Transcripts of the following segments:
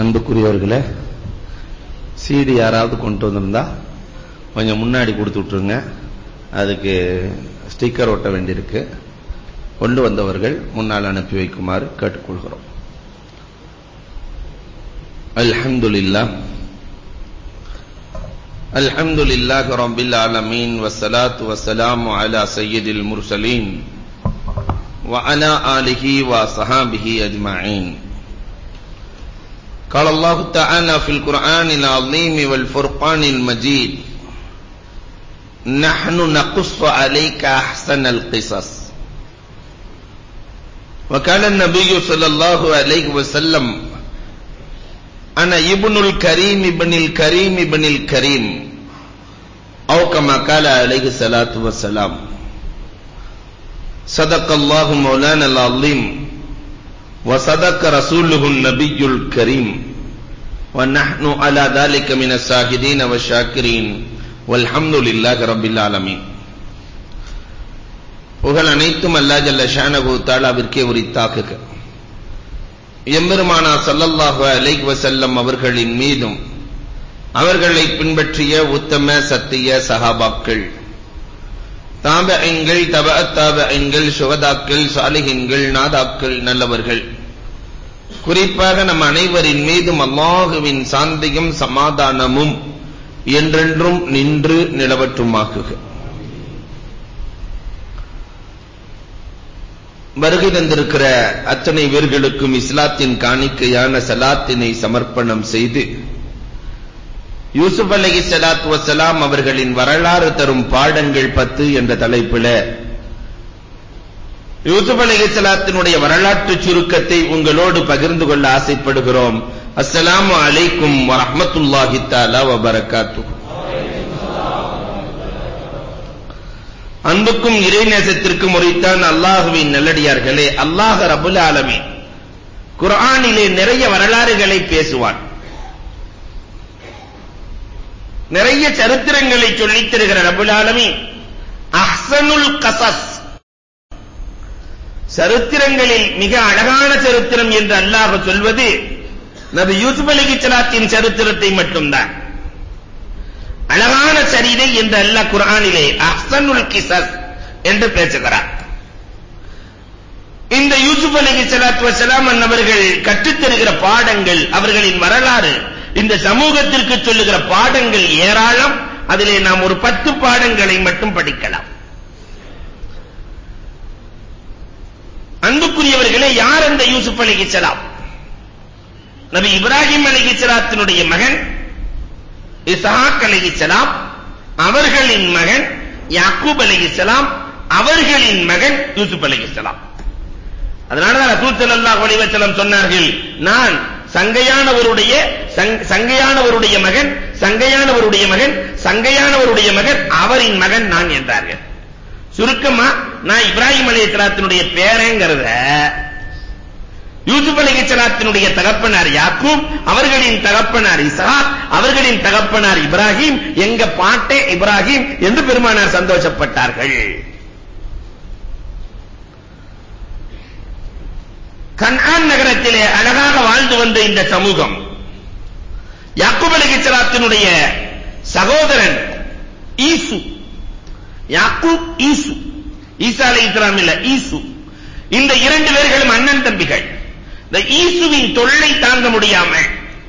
அன்புக்குரியவர்களே சிடி யாராவது கொண்டு வந்திருந்தா கொஞ்சம் முன்னாடி கொடுத்து விட்டுருங்க அதுக்கு ஸ்டிக்கர் ஒட்ட வேண்டியிருக்கு கொண்டு வந்தவர்கள் முன்னால் அனுப்பி வைக்குமாறு கேட்டுக்கொள்கிறோம் அல்ஹம்துலில்லா الحمد لله رب العالمين والصلاة والسلام على سيد المرسلين وعلى آله وصحابه أجمعين قال الله تعالى في القرآن العظيم والفرقان المجيد نحن نقص عليك أحسن القصص وقال النبي صلى الله عليه وسلم أنا ابن الكريم ابن الكريم ابن الكريم أو كما قال عليه الصلاة والسلام صدق الله مولانا العظيم وصدق رسوله النبي الكريم ونحن على ذلك من الشاهدين والشاكرين والحمد لله رب العالمين புகழ் அனைத்தும் அல்லா ஜல்ல ஷானகு தாலாவிற்கே உரித்தாக்குக எம்பெருமானா சல்லல்லாஹு அலைஹி வஸல்லம் அவர்களின் மீதும் அவர்களை பின்பற்றிய உத்தம சத்திய சஹாபாக்கள் தாபஎங்கள் தப தாபஎங்கள் சுகதாக்கள் சாலிஹின்கள் நாதாக்கள் நல்லவர்கள் குறிப்பாக நம் அனைவரின் மீதும் அல்லாஹுவின் சாந்தியும் சமாதானமும் என்றென்றும் நின்று நிலவற்றுமாக்குக வருகை தந்திருக்கிற அத்தனை பேர்களுக்கும் இஸ்லாத்தின் காணிக்கையான சலாத்தினை சமர்ப்பணம் செய்து யூசுப் அலகி சலாத் வசலாம் அவர்களின் வரலாறு தரும் பாடங்கள் பத்து என்ற தலைப்பில் யூசுப் அலகி சலாத்தினுடைய வரலாற்று சுருக்கத்தை உங்களோடு பகிர்ந்து கொள்ள ஆசைப்படுகிறோம் அஸ்ஸலாமு அலைக்கும் வரஹ்மத்துல்லாஹி தஆலா வ பரக்காத்துஹு அன்புக்கும் இறைநேசத்திற்கும் உரித்தான் அல்லாஹுவின் நல்லடியார்களே அல்லாஹ் ரபுல் ஆலமீன் குர்ஆனிலே நிறைய வரலாறுகளை பேசுவான் நிறைய சரித்திரங்களை சொல்லித் தருகிற ரபுல் ஆலமீன் அஹ்சனுல் கசஸ் சரித்திரங்களில் மிக அழகான சரித்திரம் என்று அல்லாஹ் சொல்வது நபி யூசுப் அலைஹிஸ்ஸலாத்தின் சரித்திரத்தை மட்டும்தான் அழகான சரிதை என்று அல்லாஹ் குர்ஆனிலே அஹ்சனுல் கிசஸ் என்று பேசுகிறார் இந்த யூசுப் அலைஹிஸ்ஸலாத்து வஸலாம் அன்னவர்கள் கற்றுத் தருகிற பாடங்கள் அவர்களின் வரலாறு இந்த சமூகத்திற்கு சொல்லுகிற பாடங்கள் ஏராளம் அதிலே நாம் ஒரு பத்து பாடங்களை மட்டும் படிக்கலாம் அன்புக்குரியவர்களே யார் அந்த யூசுப் அலைஹிஸ்ஸலாம் நபி இப்ராஹிம் அலைஹிஸ்ஸலாத்தினுடைய மகன் இஸ்ஹாக் அலைஹிஸ்ஸலாம் அவர்களின் மகன் யாக்கூப் அலைஹிஸ்ஸலாம் அவர்களின் மகன் யூசுப் அலைஹிஸ்ஸலாம் அதனால தான் ரசூல் ஸல்லல்லாஹு அலைஹி வஸல்லம் சொன்னார்கள் நான் சங்கையானவருடைய சங்கையானவருடைய மகன் சங்கையானவருடைய மகன் சங்கையானவருடைய மகன் அவரின் மகன் நான் என்றார்கள் சுருக்கமா நான் இப்ராஹிம் அலைஹிஸ்ஸலாத்தினுடைய பேரங்கிறத யூசுப் அலைஹிஸ்ஸலாத்தினுடைய தகப்பனார் யாக்கூப் அவர்களின் தகப்பனார் இஸ்ஹாக் அவர்களின் தகப்பனார் இப்ராஹிம் எங்க பாட்டே இப்ராஹிம் என்று பெருமானார் சந்தோஷப்பட்டார்கள் கன்ஆன் நகரத்திலே அழகாக வாழ்ந்து வந்த இந்த சமூகம் யாக்கூப் அலைஹிஸ்ஸலாத்தினுடைய சகோதரன் ஈசு யாக்கூப் ஈசு ஈசா அலைஹிஸ்ஸலாம் இல்ல ஈசு இந்த இரண்டு பேர்களும் அண்ணன் தம்பிகள் இந்த ஈசுவின் தொல்லை தாங்க முடியாமல்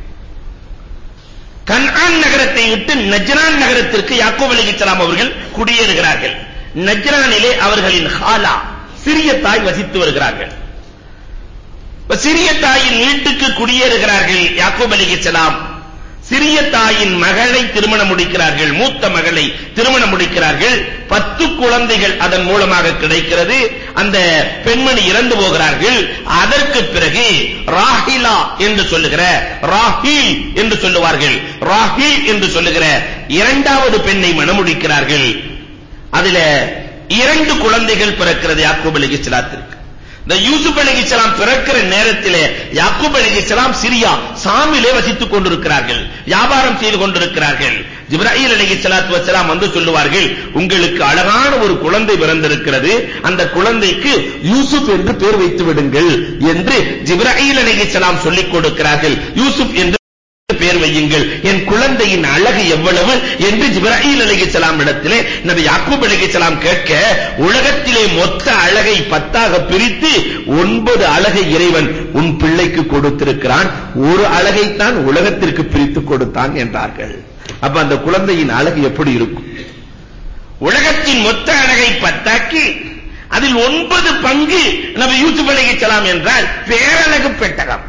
கன்ஆன் நகரத்தை விட்டு நஜ்ரான் நகரத்திற்கு யாக்கூப் அலைஹிஸ்ஸலாம் அவர்கள் குடியேறுகிறார்கள் நஜ்ரானிலே அவர்களின் ஹாலா சிறிய தாய் வசித்து வருகிறார்கள் சிறிய தாயின் வீட்டுக்கு குடியேறுகிறார்கள் யாக்கூப் அலைஹிஸ்ஸலாம் சிறிய தாயின் மகளை திருமணம் முடிக்கிறார்கள் மூத்த மகளை திருமணம் முடிக்கிறார்கள் பத்து குழந்தைகள் அதன் மூலமாக கிடைக்கிறது அந்த பெண்மணி இறந்து போகிறார்கள் அதற்கு பிறகு ராஹிலா என்று சொல்லுகிற ராஹில் என்று சொல்லுவார்கள் ராஹில் என்று சொல்லுகிற இரண்டாவது பெண்ணை மணமுடிக்கிறார்கள் அதுல இரண்டு குழந்தைகள் பிறக்கிறது யாக்கூப் அலைஹிஸ்ஸலாத்திற்கு இந்த யூசுப் அலைஹிஸ்ஸலாம் பிறக்கிற நேரத்திலே யாக்கூப் அலைஹிஸ்ஸலாம் சிரியா சாமிலே வசித்துக் கொண்டிருக்கிறார்கள் வியாபாரம் செய்து கொண்டிருக்கிறார்கள் ஜிப்ராயில் அலைஹிஸ்ஸலாத்து வஸலாம் வந்து சொல்லுவார்கள் உங்களுக்கு அழகான ஒரு குழந்தை பிறந்திருக்கிறது அந்த குழந்தைக்கு யூசுப் என்று பெயர் வைத்து விடுங்கள் என்று ஜிப்ராயில் அலைஹிஸ்ஸலாம் சொல்லிக் கொடுக்கிறார்கள் யூசுப் என்று பேர் வையுங்கள் என் குழந்தையின் அழகு எவ்வளவு என்று ஜிப்ராயில் அலைஹிஸ்ஸலாம் இடத்திலே நபி யாக்கூப் அலைஹிஸ்ஸலாம் கேட்க உலகத்திலே மொத்த அழகை பத்தாக பிரித்து ஒன்பது அழகை இறைவன் உன் பிள்ளைக்கு கொடுத்திருக்கிறான் ஒரு அழகை தான் உலகத்திற்கு பிரித்து கொடுத்தான் என்றார்கள் அப்ப அந்த குழந்தையின் அழகு எப்படி இருக்கும் உலகத்தின் மொத்த அழகை பத்தாக்கி அதில் ஒன்பது பங்கு நபி யூசுப் அலைஹிஸ்ஸலாம் என்றால் பேரழகு பெட்டகம்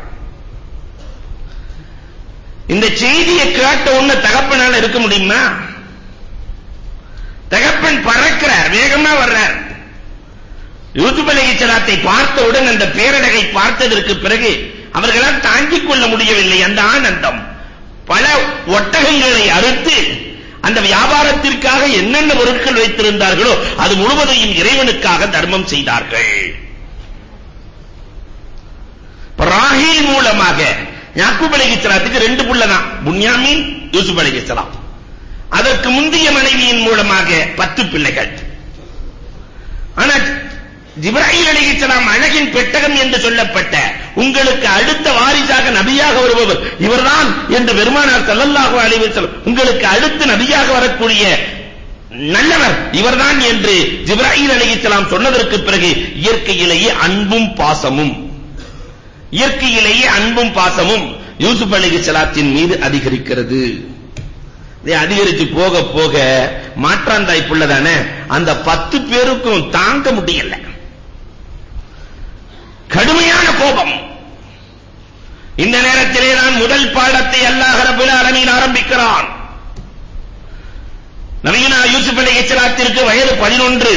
இந்த செய்தியை கேட்ட உடனே தகப்பனால இருக்க முடியுமா தகப்பன் பறக்கிறார் வேகமா வர்றார் யூசுப் அலைஹிஸ்ஸலாத்தை பார்த்தவுடன் அந்த பேரழகை பார்த்ததற்கு பிறகு அவர்களால் தாங்கிக் கொள்ள முடியவில்லை அந்த ஆனந்தம் பல ஒட்டகங்களை அறுத்து அந்த வியாபாரத்திற்காக என்னென்ன பொருட்கள் வைத்திருந்தார்களோ அது முழுவதையும் இறைவனுக்காக தர்மம் செய்தார்கள் ராஹீல் மூலமாக யாக்கூப் அலைஹிஸ்ஸலாத்துக்கு ரெண்டு புள்ள தான் புன்யாமீன் யூசுப் அலைஹிஸ்ஸலாம் அதற்கு முந்தைய மனைவியின் மூலமாக பத்து பிள்ளைகள் ஆனா ஜிப்ராயில் அலைஹிஸ்ஸலாம் அழகின் பெட்டகம் என்று சொல்லப்பட்ட உங்களுக்கு அடுத்த வாரிசாக நபியாக வருபவர் இவர்தான் என்று பெருமானார் ஸல்லல்லாஹு அலைஹி வஸல்லம் உங்களுக்கு அடுத்து நபியாக வரக்கூடிய நல்லவர் இவர்தான் என்று ஜிப்ராயில் அலைஹிஸ்ஸலாம் சொன்னதற்கு பிறகு இயற்கையிலேயே அன்பும் பாசமும் இயற்கையிலேயே அன்பும் பாசமும் யூசுப் அலைஹிஸ்ஸலாத்தின் மீது அதிகரிக்கிறது இது அதிகரிச்சு போக போக மாற்றாந்தாய் புள்ள தானே அந்த பத்து பேருக்கும் தாங்க முடியல கடுமையான கோபம் இந்த நேரத்திலே தான் முதல் பாடத்தை அல்லாஹ் ரப்பல் ஆலமீன் ஆரம்பிக்கிறான் நபியுனா யூசுப் அலைஹிஸ்ஸலாத்திற்கு வயது 11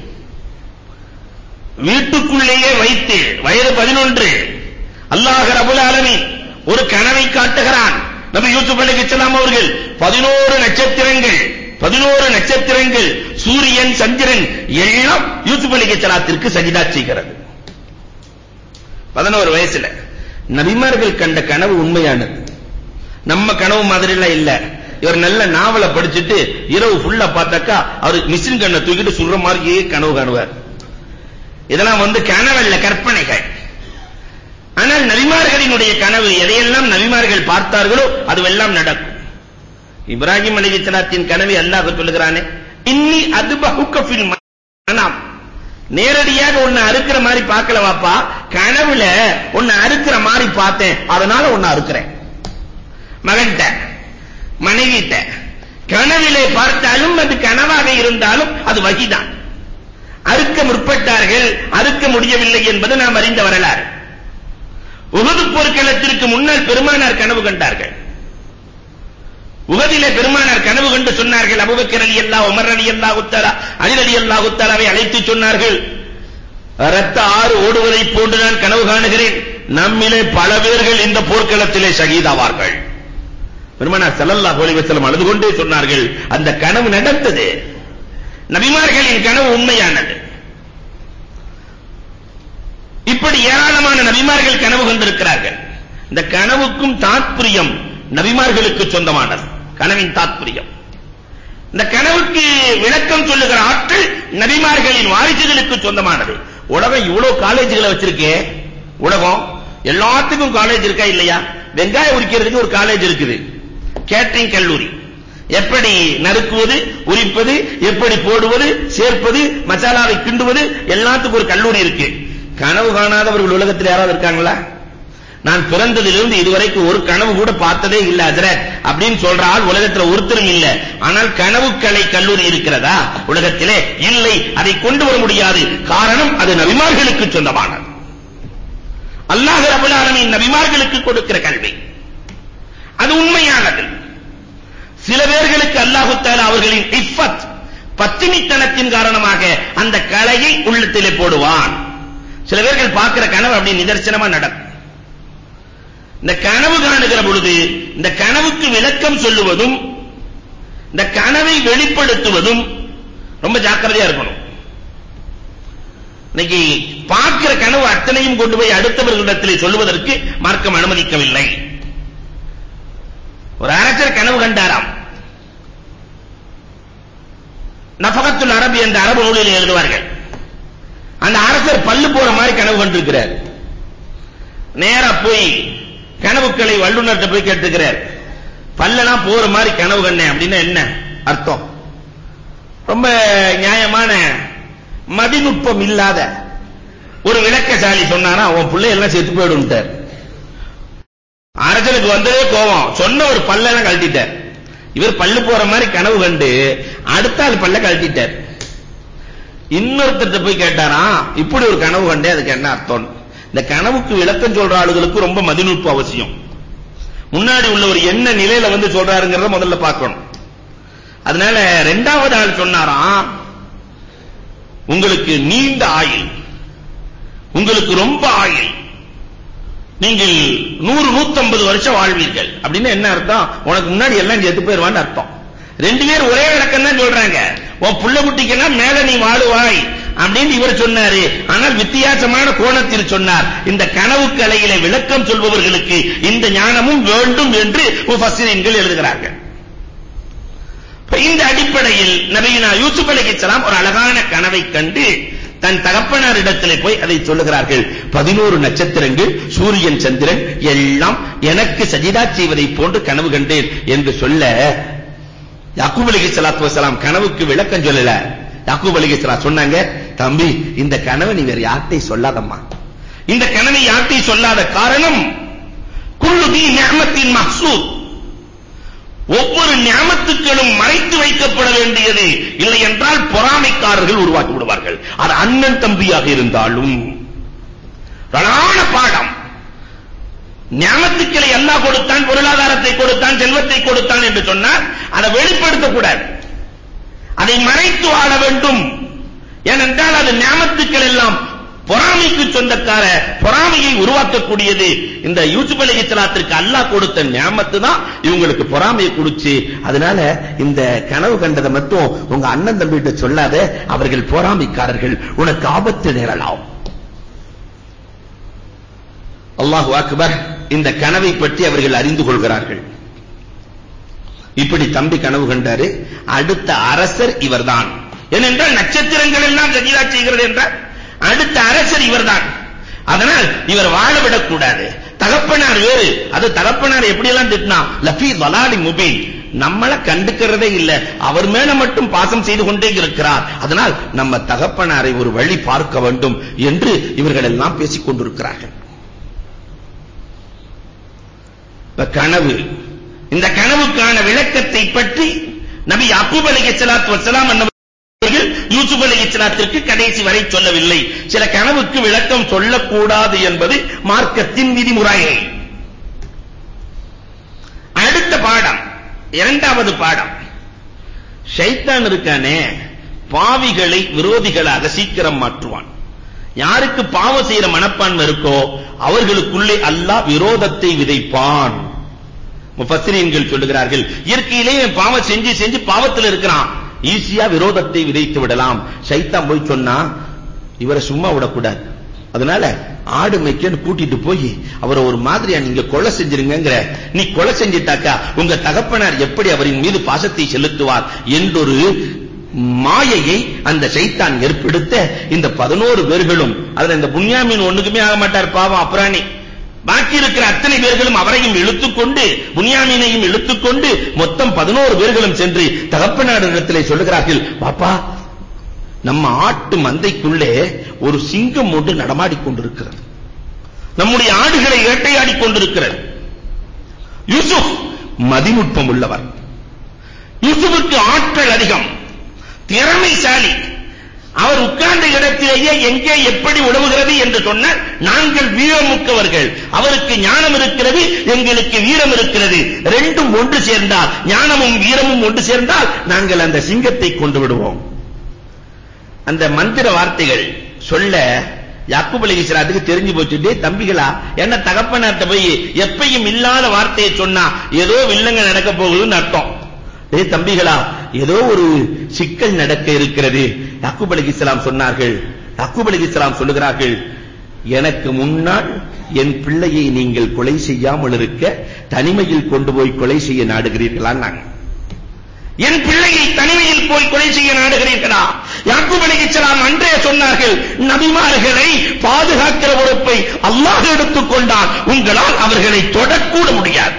வீட்டுக்குள்ளேயே வைத்து வயது 11 அல்லாஹ் ரப்பல் ஆலமீன் ஒரு கனவை காட்டுகிறான் நபி யூசுப் அலைஹிஸ்ஸலாம் அவர்கள் 11 நட்சத்திரங்கள் 11 நட்சத்திரங்கள் சூரியன் சந்திரன் எல்லாம் யூசுப் அலைஹிஸ்ஸலாத்திற்கு சஜிதா செய்கிறது 11 வயசுல நபிமார்கள் கண்ட கனவு உண்மையானது நம்ம கனவு மாதிரி எல்லாம் இல்ல இவர் நல்ல நாவலை படிச்சுட்டு இரவு ஃபுல்லா பார்த்தாக்கா அவர் மிஷின் கண்ணை தூக்கிட்டு சுடுற மாதிரியே கனவு காணுவார் இதெல்லாம் வந்து கனவல்ல கற்பனைகள் ஆனால் நபிமார்களினுடைய கனவு எதையெல்லாம் நபிமார்கள் பார்த்தார்களோ அதுவெல்லாம் நடக்கும் இப்ராஹிம் அலைஹிஸ்ஸலாத்தின் கனவை அல்லாஹ் சொல்லுகிறானே இன்னி அதுபஹுக்க ஃபில் மனாம் நேரடியாக உன்னை அறுக்கிற மாதிரி பார்க்கல வாப்பா கனவுல உன்னை அறுக்கிற மாதிரி பார்த்தேன் அதனால உன்னை அறுக்கிறேன் மகன்கிட்ட மனைவிட்ட கனவிலே பார்த்தாலும் அது கனவாக இருந்தாலும் அது வகிதான் அறுக்க முற்பட்டார்கள் அறுக்க முடியவில்லை என்பது நாம் அறிந்த வரலாறு உகது போர்க்களத்திற்கு முன்னால் பெருமானார் கனவு கண்டார்கள் உகதிலே பெருமானார் கனவு கண்டு சொன்னார்கள் அபூபக்கர் ரலியல்லாஹு உமர் ரலியல்லாஹு தஆலா அலி ரலியல்லாஹு தஆலாவை அழைத்து சொன்னார்கள் இரத்த ஆறு ஓடுவதைப் போன்று நான் கனவு காணுகிறேன் நம்மிலே பல பேர்கள் இந்த போர்க்களத்திலே ஷஹீதாவார்கள் பெருமானார் ஸல்லல்லாஹு அலைஹி வஸல்லம் அழுது கொண்டே சொன்னார்கள் அந்த கனவு நடந்தது நபிமார்களின் கனவு உண்மையானது இப்படி ஏராளமான நபிமார்கள் கனவு கண்டிருக்கிறார்கள் இந்த கனவுக்கும் தாத்பரியம் நபிமார்களுக்கு சொந்தமானது கனவின் தாத்பரியம் இந்த கனவுக்கு விளக்கம் சொல்லுகிற ஆற்றல் நபிமார்களின் வாரிசுகளுக்கு சொந்தமானது உலகம் இவ்வளவு காலேஜ்களை வச்சிருக்கே உலகம் எல்லாத்துக்கும் காலேஜ் இருக்கா இல்லையா வெங்காயம் உரிக்கிறதுக்கு ஒரு காலேஜ் இருக்குது கேட்டரிங் கல்லூரி எப்படி நறுக்குவது உரிப்பது எப்படி போடுவது சேர்ப்பது மசாலாவை கிண்டுவது எல்லாத்துக்கும் ஒரு கல்லூரி இருக்கு கனவு காணாதவர்கள் உலகத்தில் யாராவது இருக்காங்களா நான் பிறந்ததிலிருந்து இதுவரைக்கும் ஒரு கனவு கூட பார்த்ததே இல்ல ஹஜரத் அப்படின்னு சொல்ற ஆள் உலகத்துல ஒருத்தரும் இல்ல ஆனால் கனவு கலை கல்லூரி இருக்கிறதா உலகத்திலே இல்லை அதை கொண்டு வர முடியாது காரணம் அது நபிமார்களுக்கு சொந்தமானது அல்லாஹ் ரப்பல் ஆலமீன் நபிமார்களுக்கு கொடுக்கிற கல்வி அது உண்மையானது சில பேர்களுக்கு அல்லாஹு தஆலா அவர்களின் இஃபத் பத்தினித்தனத்தின் காரணமாக அந்த கலையை உள்ளத்திலே போடுவான் சில பேர்கள் பார்க்கிற கனவு அப்படி நிதர்சனமா நடக்கும் இந்த கனவு காணுகிற பொழுது இந்த கனவுக்கு விளக்கம் சொல்லுவதும் இந்த கனவை வெளிப்படுத்துவதும் ரொம்ப ஜாக்கிரதையா இருக்கணும் இன்னைக்கு பார்க்கிற கனவு அத்தனையும் கொண்டு போய் அடுத்தவர்களிடத்தில் சொல்லுவதற்கு மார்க்கம் அனுமதிக்கவில்லை ஒரு அரசர் கனவு கண்டாராம் நஃபகத்துல் அரபி என்ற அரபு நூலில் எழுதுவார்கள் அந்த அரசர் பல்லு போற மாதிரி கனவு கண்டிருக்கிறார் நேரா போய் கனவுக்களை வல்லுநர்கிட்ட போய் கேட்டுக்கிறார் பல்லெல்லாம் போற மாதிரி கனவு கண்டேன் அப்படின்னா என்ன அர்த்தம் ரொம்ப நியாயமான மதிநுட்பம் இல்லாத ஒரு விளக்கசாலி சொன்னாரா உன் பிள்ளை எல்லாம் செத்து போயிடும்ட்டார் அரசனுக்கு வந்ததே கோபம் சொன்ன ஒரு பல்லெல்லாம் கழட்டிட்டார் இவர் பல்லு போற மாதிரி கனவு கண்டு அடுத்த ஆள் பல்ல கழட்டிட்டார் இன்னொருத்தர்ட்ட போய் கேட்டாராம் இப்படி ஒரு கனவு கண்டே அதுக்கு என்ன அர்த்தம் இந்த கனவுக்கு விளக்கம் சொல்ற ஆளுகளுக்கு ரொம்ப மதிநுட்பம் அவசியம் முன்னாடி உள்ள ஒரு என்ன நிலையில வந்து சொல்றாருங்கிறத முதல்ல பார்க்கணும் அதனால ரெண்டாவது ஆள் சொன்னாராம் உங்களுக்கு நீண்ட ஆயுள் உங்களுக்கு ரொம்ப ஆயுள் நீங்கள் நூறு நூத்தம்பது வருஷம் வாழ்வீர்கள் அப்படின்னு என்ன அர்த்தம் உனக்கு முன்னாடி எல்லாம் செத்து போயிருவான்னு அர்த்தம் ரெண்டு பேர் ஒரே விளக்கம் தான் சொல்றாங்க உன் புள்ள குட்டிக்குன்னா மேல நீ வாழுவாய் அப்படின்னு இவர் சொன்னாரு ஆனால் வித்தியாசமான கோணத்தில் சொன்னார் இந்த கனவு கலையில விளக்கம் சொல்பவர்களுக்கு இந்த ஞானமும் வேண்டும் என்று முஃபஸ்ஸிரீன்கள் எழுதுகிறார்கள் இந்த அடிப்படையில் நபியினா யூசுப் அலைஹிஸ்ஸலாம் ஒரு அழகான கனவை கண்டு தன் தகப்பனாரிடத்திலே போய் அதை சொல்லுகிறார்கள் பதினோரு நட்சத்திரங்கள் சூரியன் சந்திரன் எல்லாம் எனக்கு சஜிதா செய்வதை போன்று கனவு கண்டேன் என்று சொல்ல யாக்கூப் அலைஹிஸ்ஸலாத்து வஸலாம் கனவுக்கு விளக்கம் சொல்லல யாக்கூப் அலைஹிஸ்ஸலாம் சொன்னாங்க தம்பி இந்த கனவை நீ வேற யார்ட்டையும் சொல்லாதம்மா இந்த கனவை யார்ட்டையும் சொல்லாத காரணம் குல்லு பி நிஅமத்தின் மஹ்சூத் ஒவ்வொரு ஞாமத்துக்களும் மறைத்து வைக்கப்பட வேண்டியது இல்லை என்றால் பொறாமைக்காரர்கள் உருவாக்கி விடுவார்கள் அது அண்ணன் தம்பியாக இருந்தாலும் அழகான பாடம் ஞாமத்துக்களை அல்லாஹ் கொடுத்தான் பொருளாதாரத்தை கொடுத்தான் செல்வத்தை கொடுத்தான் என்று சொன்னால் அதை வெளிப்படுத்தக் கூடாது அதை மறைத்து வாழ வேண்டும் ஏனென்றால் அது ஞாமத்துக்கள் எல்லாம் பொறாமைக்கு சொந்தக்கார பொறாமையை உருவாக்கக்கூடியது இந்த யூசுப் அலைஹிஸ்ஸலாத்திற்கு அல்லாஹ் கொடுத்த நியாமத்து தான் இவங்களுக்கு பொறாமையை கொடுச்சு அதனால இந்த கனவு கண்டதை மட்டும் உங்க அண்ணன் தம்பிகிட்ட சொல்லாத அவர்கள் பொறாமைக்காரர்கள் உனக்கு ஆபத்து நேரலாம் அல்லாஹ் அக்பர் இந்த கனவை பற்றி அவர்கள் அறிந்து கொள்கிறார்கள் இப்படி தம்பி கனவு கண்டாரு அடுத்த அரசர் இவர்தான் ஏனென்றால் நட்சத்திரங்கள் எல்லாம் சஜிதா செய்கிறது என்றால் அடுத்த அரசர் இவர்தான் அதனால் இவர் வாழ விடக்கூடாது தகப்பனார் வேறு அது தகப்பனார் எப்படி எல்லாம் திட்டினா லஃபி வலாலி முபீன் நம்மள கண்டுக்கிறதே இல்ல அவர் மேல மட்டும் பாசம் செய்து கொண்டே இருக்கிறார் அதனால் நம்ம தகப்பனாரை ஒரு வழி பார்க்க வேண்டும் என்று இவர்கள் எல்லாம் பேசிக் கொண்டிருக்கிறார்கள் இப்ப கனவு இந்த கனவுக்கான விளக்கத்தை பற்றி நபி யாக்கூப் அலைஹிஸ்ஸலாத்து வஸலாம் அவர்கள் யூசுப் அலைஹிஸ்ஸலாத்திற்கு கடைசி வரை சொல்லவில்லை சில கனவுக்கு விளக்கம் சொல்லக்கூடாது என்பது மார்க்கத்தின் விதிமுறை அடுத்த பாடம் இரண்டாவது பாடம் ஷைத்தான் இருக்கானே பாவிகளை விரோதிகளாக சீக்கிரம் மாற்றுவான் யாருக்கு பாவம் செய்யற மனப்பான்மை இருக்கோ அவர்களுக்குள்ளே அல்லாஹ் விரோதத்தை விதைப்பான் முஃபஸ்ஸிரீன்கள் சொல்லுகிறார்கள் இயற்கையிலே பாவம் செஞ்சு செஞ்சு பாவத்தில் இருக்கிறான் ஈஸியா விரோதத்தை விதைத்து விடலாம் சைத்தான் போய் சொன்னா இவரை சும்மா விடக்கூடாது அதனால ஆடு மேய்க்கன்னு கூட்டிட்டு போய் அவரை ஒரு மாதிரியா நீங்க கொலை செஞ்சிருங்கிற நீ கொலை செஞ்சிட்டாக்கா உங்க தகப்பனார் எப்படி அவரின் மீது பாசத்தை செலுத்துவார் என்றொரு மாயையை அந்த சைத்தான் ஏற்படுத்த இந்த பதினோரு பேர்களும் அதுல இந்த புன்யாமின் ஒண்ணுக்குமே ஆக மாட்டார் பாவம் அப்ராணி பாக்கி இருக்கிற அத்தனை பேர்களும் அவரையும் இழுத்துக்கொண்டு புனியாமீனையும் இழுத்துக்கொண்டு மொத்தம் பதினோரு பேர்களும் சென்று தகப்பனாரிடத்திலே சொல்லுகிறார்கள் பாப்பா நம்ம ஆட்டு மந்தைக்குள்ளே ஒரு சிங்கம் ஒன்று நடமாடிக் கொண்டிருக்கிறது நம்முடைய ஆடுகளை வேட்டையாடிக் கொண்டிருக்கிறது யூசுப் மதிநுட்பம் உள்ளவர் யூசுஃபுக்கு ஆற்றல் அதிகம் திறமைசாலி அவர் உட்கார்ந்த இடத்திலேயே எங்கே எப்படி உழவுகிறது என்று சொன்னால் நாங்கள் வீரமுக்கவர்கள் அவருக்கு ஞானம் இருக்கிறது எங்களுக்கு வீரம் இருக்கிறது ரெண்டும் ஒன்று சேர்ந்தால் ஞானமும் வீரமும் ஒன்று சேர்ந்தால் நாங்கள் அந்த சிங்கத்தை கொண்டு விடுவோம் அந்த மந்திர வார்த்தைகள் சொல்ல யாக்கூப் அலைஹிஸ்ஸலாத்துக்கு தெரிஞ்சு போச்சு டேய் தம்பிகளா என்ன தகப்பனார்ட்ட போய் எப்பையும் இல்லாத வார்த்தையை சொன்னா ஏதோ வில்லங்க நடக்க போகுதுன்னு அர்த்தம் டேய் தம்பிகளா ஏதோ ஒரு சிக்கல் நடக்க இருக்கிறது யாக்கூப் அலைஹிஸ்ஸலாம் சொன்னார்கள் யாக்கூப் அலைஹிஸ்ஸலாம் சொல்லுகிறார்கள் எனக்கு முன்னால் என் பிள்ளையை நீங்கள் கொலை செய்யாமல் இருக்க தனிமையில் கொண்டு போய் கொலை செய்ய நாடுகிறீர்களா நாங்க என் பிள்ளையை தனிமையில் போய் கொலை செய்ய நாடுகிறீர்களா யாக்கூப் அலைஹிஸ்ஸலாம் அன்றே சொன்னார்கள் நபிமார்களை பாதுகாக்கிற பொறுப்பை அல்லாஹ் எடுத்துக்கொண்டால் உங்களால் அவர்களை தொடக்கூட முடியாது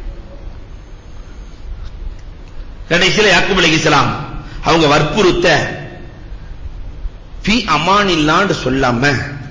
கடைசியில யாக்கூப் அலைஹிஸ்ஸலாம் அவங்க வற்புறுத்த ஃபி அமானில்லான்னு சொல்லாம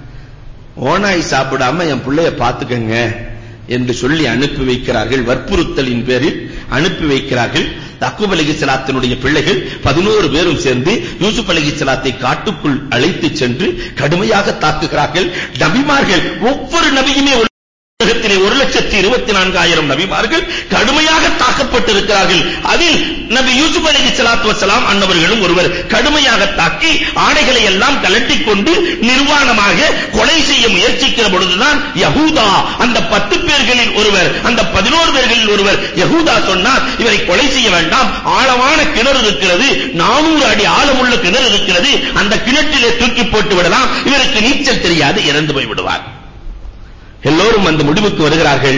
ஓனாய் சாப்பிடாம என் பிள்ளைய பாத்துக்கங்க என்று சொல்லி அனுப்பி வைக்கிறார்கள் வற்புறுத்தலின் பேரில் அனுப்பி வைக்கிறார்கள் யாக்கூப் அலைஹிஸ்ஸலாத்தினுடைய பிள்ளைகள் 11 பேரும் சேர்ந்து யூசுப் அலைஹிஸ்ஸலாத்தை காட்டுக்குள் அழைத்து சென்று கடுமையாக தாக்குகிறார்கள் நபிமார்கள் ஒவ்வொரு நபியுமே உலகத்திலே ஒரு லட்சத்தி இருபத்தி நான்காயிரம் நபிமார்கள் கடுமையாக தாக்கப்பட்டிருக்கிறார்கள் அதில் நபி யூசுப் அலைஹி ஸலாத்து வஸலாம் அன்னவர்களும் ஒருவர் கடுமையாக தாக்கி ஆடைகளை எல்லாம் கலட்டிக் கொண்டு நிர்வாணமாக கொலை செய்ய முயற்சிக்கிற பொழுதுதான் யகூதா அந்த பத்து பேர்களில் ஒருவர் அந்த பதினோரு பேர்களில் ஒருவர் யகூதா சொன்னார் இவரை கொலை செய்ய வேண்டாம் ஆழமான கிணறு இருக்கிறது நானூறு அடி ஆழமுள்ள கிணறு இருக்கிறது அந்த கிணற்றிலே தூக்கி போட்டு விடலாம் இவருக்கு நீச்சல் தெரியாது இறந்து போய் விடுவார் எல்லோரும் அந்த முடிவுக்கு வருகிறார்கள்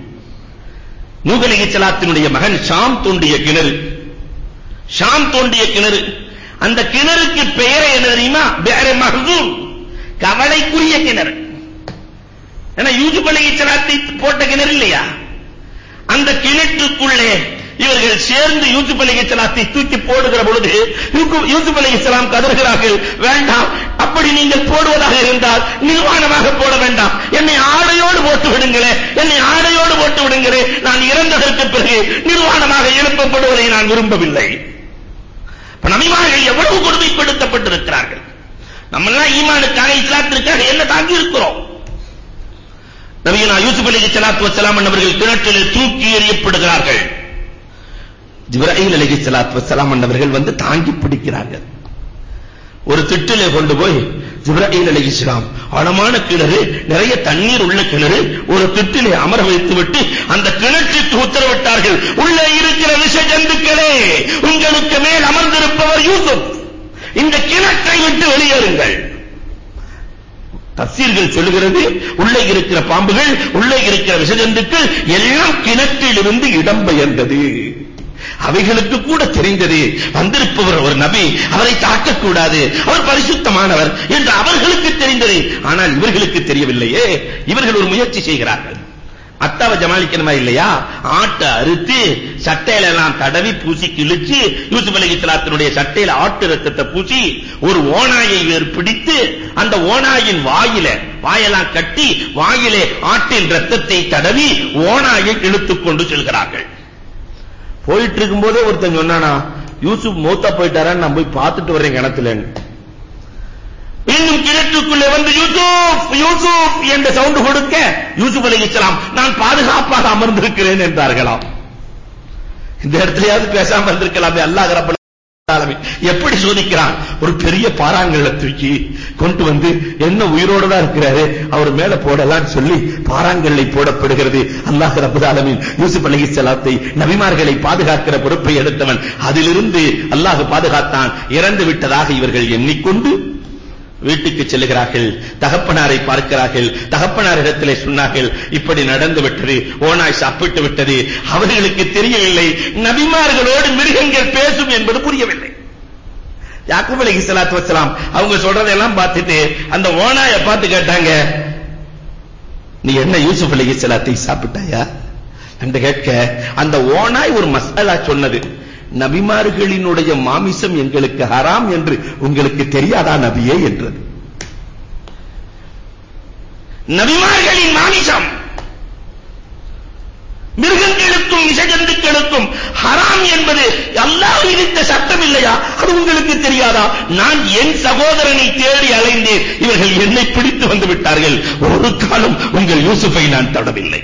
நூஹ் அலைஹிஸ்ஸலாத்தினுடைய மகன் ஷாம் தோண்டிய கிணறு ஷாம் தோண்டிய கிணறு அந்த கிணறுக்கு பெயர் என்ன தெரியுமா பேர மஹ்சூம் கவலைக்குரிய கிணறு ஏன்னா யூசுப் அலைஹிஸ்ஸலாத்தை போட்ட கிணறு இல்லையா அந்த கிணற்றுக்குள்ளே இவர்கள் சேர்ந்து யூசுப் அலைஹிஸ்ஸலாத்தை தூக்கி போடுகிற பொழுது யூசுப் யூசுப் அலைஹிஸ்ஸலாம் கதறுகிறார்கள் வேண்டாம் அப்படி நீங்கள் போடுவதாக இருந்தால் நிர்வாணமாக போட வேண்டாம் என்னை ஆடையோடு போட்டு விடுங்களே என்னை ஆடையோடு போட்டு விடுங்களே நான் இறந்ததற்கு பிறகு நிர்வாணமாக எழுப்பப்படுவதை நான் விரும்பவில்லை இப்ப நபிமார்கள் எவ்வளவு கொடுமைப்படுத்தப்பட்டிருக்கிறார்கள் நம்ம எல்லாம் ஈமானுக்காக இஸ்லாத்திற்காக என்ன தாங்கி இருக்கிறோம் நபியனா யூசுப் அலைஹிஸ்ஸலாத்து வஸலாம் அவர்கள் கிணற்றிலே தூக்கி எறியப்படுகிறார்கள் ஜிப்ராயில் அலைஹிஸ்ஸலாத்து வஸலாம் அவர்கள் வந்து தாங்கி பிடிக்கிறார்கள் ஒரு திட்டிலே கொண்டு போய் ஜிப்ராயில் அலைஹிஸ்ஸலாம் ஆழமான கிணறு நிறைய தண்ணீர் உள்ள கிணறு ஒரு திட்டிலே அமர வைத்துவிட்டு அந்த கிணற்றுக்கு உத்தரவிட்டார்கள் உள்ளே இருக்கிற விஷ ஜந்துக்களே உங்களுக்கு மேல் அமர்ந்திருப்பவர் யூசுப் இந்த கிணற்றை விட்டு வெளியேறுங்கள் தப்சீர்கள் சொல்லுகிறது உள்ளே இருக்கிற பாம்புகள் உள்ளே இருக்கிற விஷஜந்துக்கள் எல்லாம் கிணற்றிலிருந்து இடம்பெயர்ந்தது அவைகளுக்கு கூட தெரிந்தது வந்திருப்பவர் ஒரு நபி அவரை தாக்கக்கூடாது அவர் பரிசுத்தமானவர் என்று அவர்களுக்கு தெரிந்தது ஆனால் இவர்களுக்கு தெரியவில்லையே இவர்கள் ஒரு முயற்சி செய்கிறார்கள் அத்தாவை ஜமாளிக்கணுமா இல்லையா ஆட்டை அறுத்து சட்டையில எல்லாம் தடவி பூசி கிழிச்சு யூசுப் அலைஹிஸ்ஸலாத்தினுடைய சட்டையில ஆட்டு ரத்தத்தை பூசி ஒரு ஓநாயை வேறு பிடித்து அந்த ஓநாயின் வாயில வாயெல்லாம் கட்டி வாயிலே ஆட்டின் ரத்தத்தை தடவி ஓநாயை இழுத்துக் கொண்டு செல்கிறார்கள் போயிட்டு இருக்கும்போதே ஒருத்தன் சொன்னானா யூசுப் மௌத்தா போயிட்டாரான்னு நான் போய் பார்த்துட்டு வரேன் கிணத்துலன்னு இன்னும் கிணற்றுக்குள்ளே வந்து யூசுப் யூசுப் என்ற சவுண்ட் கொடுக்க யூசுப் அலைஹிஸ்ஸலாம் நான் பாதுகாப்பாக அமர்ந்திருக்கிறேன் என்றார்களாம் இந்த இடத்துலயாவது பேசாம இருந்திருக்கலாமே அல்லாஹ் ரப்பல் ஆலமீன் எப்படி சோதிக்கிறான் ஒரு பெரிய பாறாங்கல்ல தூக்கி கொண்டு வந்து என்ன உயிரோட தான் இருக்கிறாரு அவர் மேல போடலாம்னு சொல்லி பாறாங்கல்லை போடப்படுகிறது அல்லாஹ் ரப்பல் ஆலமீன் யூசுப் அலைஹிஸ்ஸலாத்தை நபிமார்களை பாதுகாக்கிற பொறுப்பை எடுத்தவன் அதிலிருந்து அல்லாஹ் பாதுகாத்தான் இறந்து விட்டதாக இவர்கள் எண்ணிக்கொண்டு வீட்டுக்கு செல்கிறார்கள் தகப்பனாரை பார்க்கிறார்கள் தகப்பனார் இடத்திலே சொன்னார்கள் இப்படி நடந்து விட்டது ஓனாய் சாப்பிட்டு விட்டது அவர்களுக்கு தெரியவில்லை நபிமார்களோடு மிருகங்கள் பேசும் என்பது புரியவில்லை யாக்கூப் அலைஹிஸ்ஸலாத்து வஸலாம் அவங்க சொல்றதெல்லாம் பார்த்துட்டு அந்த ஓனாயை பார்த்து கேட்டாங்க நீ என்ன யூசுப் அலைஹிஸ்ஸலாத்தை சாப்பிட்டாயா என்று கேட்க அந்த ஓனாய் ஒரு மசாலா சொன்னது நபிமார்களினுடைய மாமிசம் எங்களுக்கு ஹராம் என்று உங்களுக்கு தெரியாதா நபியே என்றது நபிமார்களின் மாமிசம் மிருகங்களுக்கும் விஷஜந்துக்களுக்கும் ஹராம் என்பது அல்லாஹ் விதித்த சட்டம் இல்லையா அது உங்களுக்கு தெரியாதா நான் என் சகோதரனை தேடி அலைந்தேன் இவர்கள் என்னை பிடித்து வந்து விட்டார்கள் ஒரு காலம் உங்கள் யூசுஃபை நான் தொடவில்லை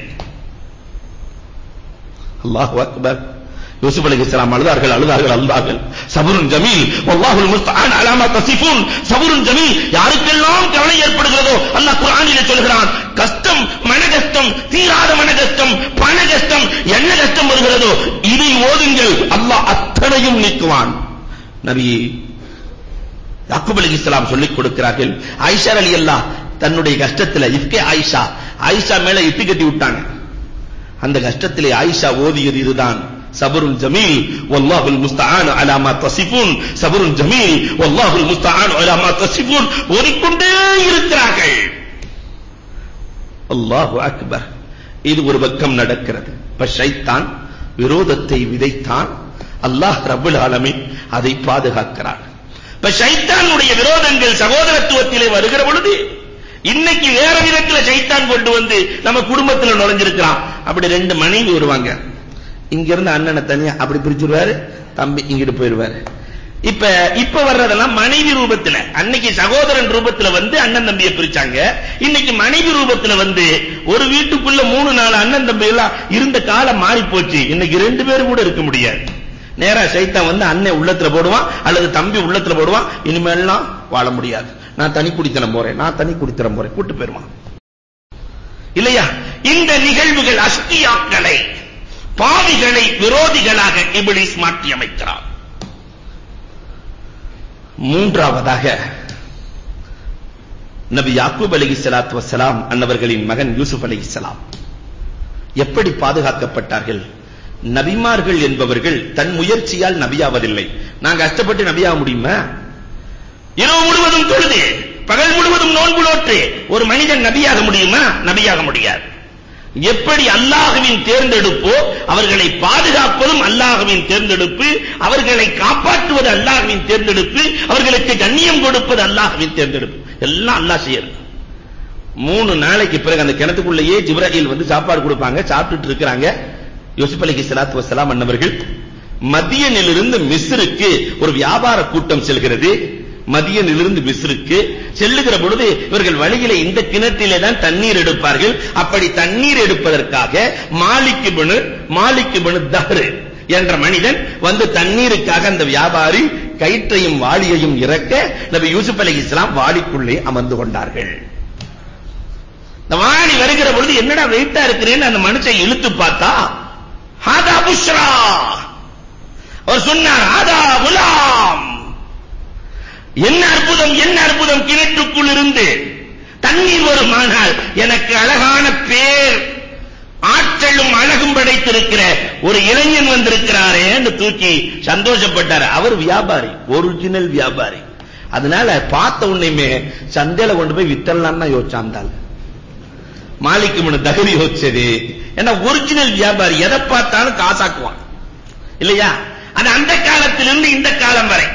அல்லாஹ் அக்பர் யூசுப் அலைஹிஸ்ஸலாம் அழுதார்கள் அழுதார்கள் அழுதார்கள் சபருன் ஜமீல் வல்லாஹுல் முஸ்தஆன் அலா மா தசிஃபூன் சபருன் ஜமீல் யாருக்கெல்லாம் கவலை ஏற்படுகிறதோ அல்லாஹ் குர்ஆனிலே சொல்கிறான் கஷ்டம் மன கஷ்டம் தீராத மன கஷ்டம் பண கஷ்டம் என்ன கஷ்டம் வருகிறதோ இதை ஓதுங்கள் அல்லாஹ் அத்தனையும் நீக்குவான் நபி யாக்கூப் அலைஹிஸ்ஸலாம் சொல்லிக் கொடுக்கிறார்கள் ஆயிஷா ரலியல்லாஹ் தன்னுடைய கஷ்டத்துல இஃப்கே ஆயிஷா ஆயிஷா மேல இட்டு கட்டி விட்டாங்க அந்த கஷ்டத்திலே ஆயிஷா ஓதியது இதுதான் சபருன் ஜமீல் வல்லாஹுல் முஸ்தஆன் அலா மா தசிஃபூன் சபருன் ஜமீல் வல்லாஹுல் முஸ்தஆன் அலா மா தசிஃபூன் ஓதிக்கொண்டே இருக்கிறார்கள் அல்லாஹு அக்பர் இது ஒரு பக்கம் நடக்கிறது இப்ப ஷைத்தான் விரோதத்தை விதைத்தான் அல்லாஹ் ரப்பல் ஆலமீன் அதை பாதுகாக்கிறார் இப்ப ஷைத்தானுடைய விரோதங்கள் சகோதரத்துவத்திலே வருகிற பொழுது இன்னைக்கு வேற விதத்துல சைத்தான் கொண்டு வந்து நம்ம குடும்பத்துல நுழைஞ்சிருக்கிறான் அப்படி ரெண்டு மனைவி வருவாங்க இங்க இருந்து அண்ணனை தனியா அப்படி பிரிச்சுடுவாரு தம்பி இங்கிட்டு போயிருவாரு இப்ப இப்ப வர்றதெல்லாம் மனைவி ரூபத்துல அன்னைக்கு சகோதரன் ரூபத்துல வந்து அண்ணன் தம்பியை பிரிச்சாங்க இன்னைக்கு மனைவி ரூபத்துல வந்து ஒரு வீட்டுக்குள்ள மூணு நாலு அண்ணன் தம்பி எல்லாம் இருந்த காலம் மாறி போச்சு இன்னைக்கு ரெண்டு பேரும் கூட இருக்க முடியாது நேரா சைத்தான் வந்து அண்ணன் உள்ளத்துல போடுவான் அல்லது தம்பி உள்ளத்துல போடுவான் இனிமேல்லாம் வாழ முடியாது நான் தனி குடித்தனம் போறேன் நான் தனி குடித்தனம் போறேன் கூட்டு போயிருவான் இல்லையா இந்த நிகழ்வுகள் அஸ்கியாக்களை பாவிகளை விரோதிகளாக இபிலிஸ் மாற்றி அமைக்கிறார் மூன்றாவதாக நபி யாக்கூப் அலைஹிஸ்ஸலாத்து வஸ்ஸலாம் அன்னவர்களின் மகன் யூசுப் அலைஹிஸ்ஸலாம் எப்படி பாதுகாக்கப்பட்டார்கள் நபிமார்கள் என்பவர்கள் தன் முயற்சியால் நபியாவதில்லை நான் கஷ்டப்பட்டு நபியாக முடியுமா இரவு முழுவதும் தொழுது பகல் முழுவதும் நோன்பு நோற்று ஒரு மனிதன் நபியாக முடியுமா நபியாக முடியாது எப்படி அல்லாஹ்வின் தேர்ந்தெடுப்போ அவர்களை பாதுகாப்பதும் அல்லாஹ்வின் தேர்ந்தெடுப்பு அவர்களை காப்பாற்றுவது அல்லாஹ்வின் தேர்ந்தெடுப்பு அவர்களுக்கு கண்ணியம் கொடுப்பது அல்லாஹ்வின் தேர்ந்தெடுப்பு எல்லாம் அல்லாஹ் செய்யறது மூணு நாளைக்கு பிறகு அந்த கிணத்துக்குள்ளேயே ஜிப்ராஹில் வந்து சாப்பாடு கொடுப்பாங்க சாப்பிட்டுட்டு இருக்கிறாங்க யூசுப் அலைஹிஸ்ஸலாத்து வஸ்ஸலாம் அன்னவர்கள் மதியனிலிருந்து மிஸ்ருக்கு ஒரு வியாபார கூட்டம் செல்கிறது மதியனிலிருந்து மிஸ்ருக்கு செல்லுகிற பொழுது இவர்கள் வழியிலே இந்த கிணற்றிலே தான் தண்ணீர் எடுப்பார்கள் அப்படி தண்ணீர் எடுப்பதற்காக மாலிக் இப்னு மாலிக் இப்னு தஹ்ர் என்ற மனிதன் வந்து தண்ணீருக்காக அந்த வியாபாரி கயிற்றையும் வாளியையும் இறக்க நபி யூசுப் அலைஹிஸ்ஸலாம் வாளிக்குள்ளே அமர்ந்து கொண்டார்கள் இந்த வாளி வருகிற பொழுது என்னடா வெயிட்டா இருக்கிறேன்னு அந்த மனுஷன் இழுத்து பார்த்தா ஹாதா புஷ்ரா அவர் சொன்னார் ஹாதா குலாம் என்ன அற்புதம் என்ன அற்புதம் கிணற்றுக்குள் இருந்து தண்ணீர் வருமானால் எனக்கு அழகான பேர் ஆற்றலும் அழகும் படைத்திருக்கிற ஒரு இளைஞன் வந்திருக்கிறாரே என்று தூக்கி சந்தோஷப்பட்டார் அவர் வியாபாரி ஒரிஜினல் வியாபாரி அதனால பார்த்த உடனேமே சந்தையில கொண்டு போய் வித்தரலாம் தான் யோசிச்சாந்தாள் மாலிக்கு முன்ன தகுதி யோசிச்சது ஏன்னா ஒரிஜினல் வியாபாரி எதை பார்த்தாலும் காசாக்குவான் இல்லையா அது அந்த காலத்திலிருந்து இந்த காலம் வரை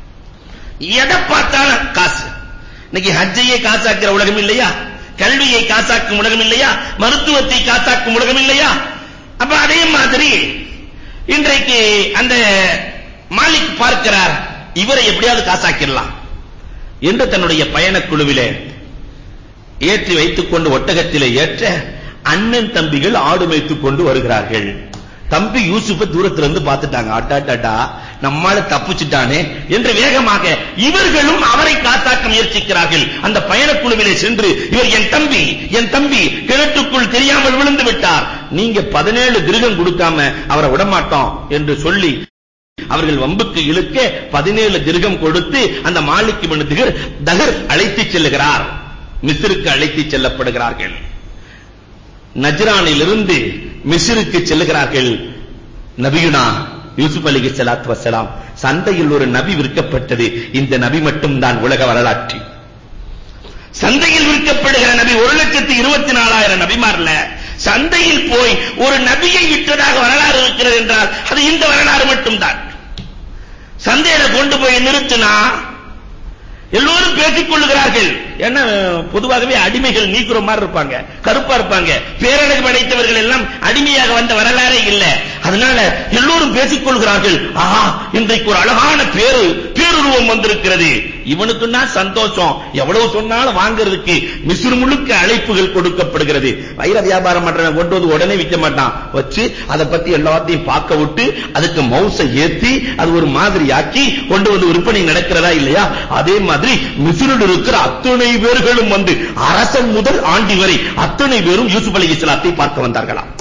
எதை பார்த்தாலும் காசு இன்னைக்கு ஹஜ்ஜையே காசாக்குற உலகம் இல்லையா கல்வியை காசாக்கும் உலகம் இல்லையா மருத்துவத்தை காசாக்கும் உலகம் இல்லையா அப்ப அதே மாதிரி இன்றைக்கு அந்த மாலிக் பார்க்கிறார் இவரை எப்படியாவது காசாக்கிடலாம் என்று தன்னுடைய பயணக்குழுவிலே ஏற்றி வைத்துக் கொண்டு ஒட்டகத்திலே ஏற்ற அண்ணன் தம்பிகள் ஆடு மேய்த்துக் கொண்டு வருகிறார்கள் தம்பி யூசுப்ப தூரத்துல இருந்து பார்த்துட்டாங்க அட்டாட்டாட்டா நம்மால தப்பிச்சிட்டானே என்று வேகமாக இவர்களும் அவரை காத்தாக்க முயற்சிக்கிறார்கள் அந்த பயணக்குழுவிலே சென்று இவர் என் தம்பி என் தம்பி கிணற்றுக்குள் தெரியாமல் விழுந்து விட்டார் நீங்க பதினேழு கிருகம் கொடுக்காம அவரை விடமாட்டோம் என்று சொல்லி அவர்கள் வம்புக்கு இழுக்க பதினேழு திருகம் கொடுத்து அந்த மாலிக்கு மனுதிகர் தகர் அழைத்துச் செல்லுகிறார் மிஸ்ருக்கு அழைத்துச் செல்லப்படுகிறார்கள் நஜ்ரானிலிருந்து மிஸ்ருக்கு செல்லுகிறார்கள் நபியுனா யூசுப் அலைஹி ஸலாத்து வஸலாம் சந்தையில் ஒரு நபி விற்கப்பட்டது இந்த நபி மட்டும்தான் உலக வரலாற்றில் சந்தையில் விற்கப்படுகிற நபி ஒரு லட்சத்து இருபத்தி நாலாயிரம் நபிமார்ல சந்தையில் போய் ஒரு நபியை விற்றதாக வரலாறு இருக்கிறது என்றால் அது இந்த வரலாறு மட்டும்தான் சந்தையில கொண்டு போய் நிறுத்தினா எல்லோரும் பேசிக் கொள்ளுகிறார்கள் ஏன்னா பொதுவாகவே அடிமைகள் நீக்குற மாதிரி இருப்பாங்க கருப்பா இருப்பாங்க பேரழகு படைத்தவர்கள் எல்லாம் அடிமையாக வந்த வரலாறே இல்ல அதனால எல்லோரும் பேசிக் கொள்கிறார்கள் ஆஹா இன்றைக்கு ஒரு அழகான பேரு பேருருவம் வந்திருக்கிறது இவனுக்குன்னா சந்தோஷம் எவ்வளவு சொன்னாலும் வாங்குறதுக்கு மிஸ்ரு முழுக்க அழைப்புகள் கொடுக்கப்படுகிறது வைர வியாபாரம் பண்றவன் கொண்டு வந்து உடனே விற்க மாட்டான் வச்சு அதை பத்தி எல்லாத்தையும் பார்க்க விட்டு அதுக்கு மவுசை ஏத்தி அது ஒரு மாதிரி ஆக்கி கொண்டு வந்து விற்பனை நடக்கிறதா இல்லையா அதே மாதிரி மிஸ்ரில் இருக்கிற அத்தனை பேர்களும் வந்து அரசன் முதல் ஆண்டி வரை அத்தனை பேரும் யூசுப் அலி இஸ்லாத்தை பார்க்க வந்தார்களாம்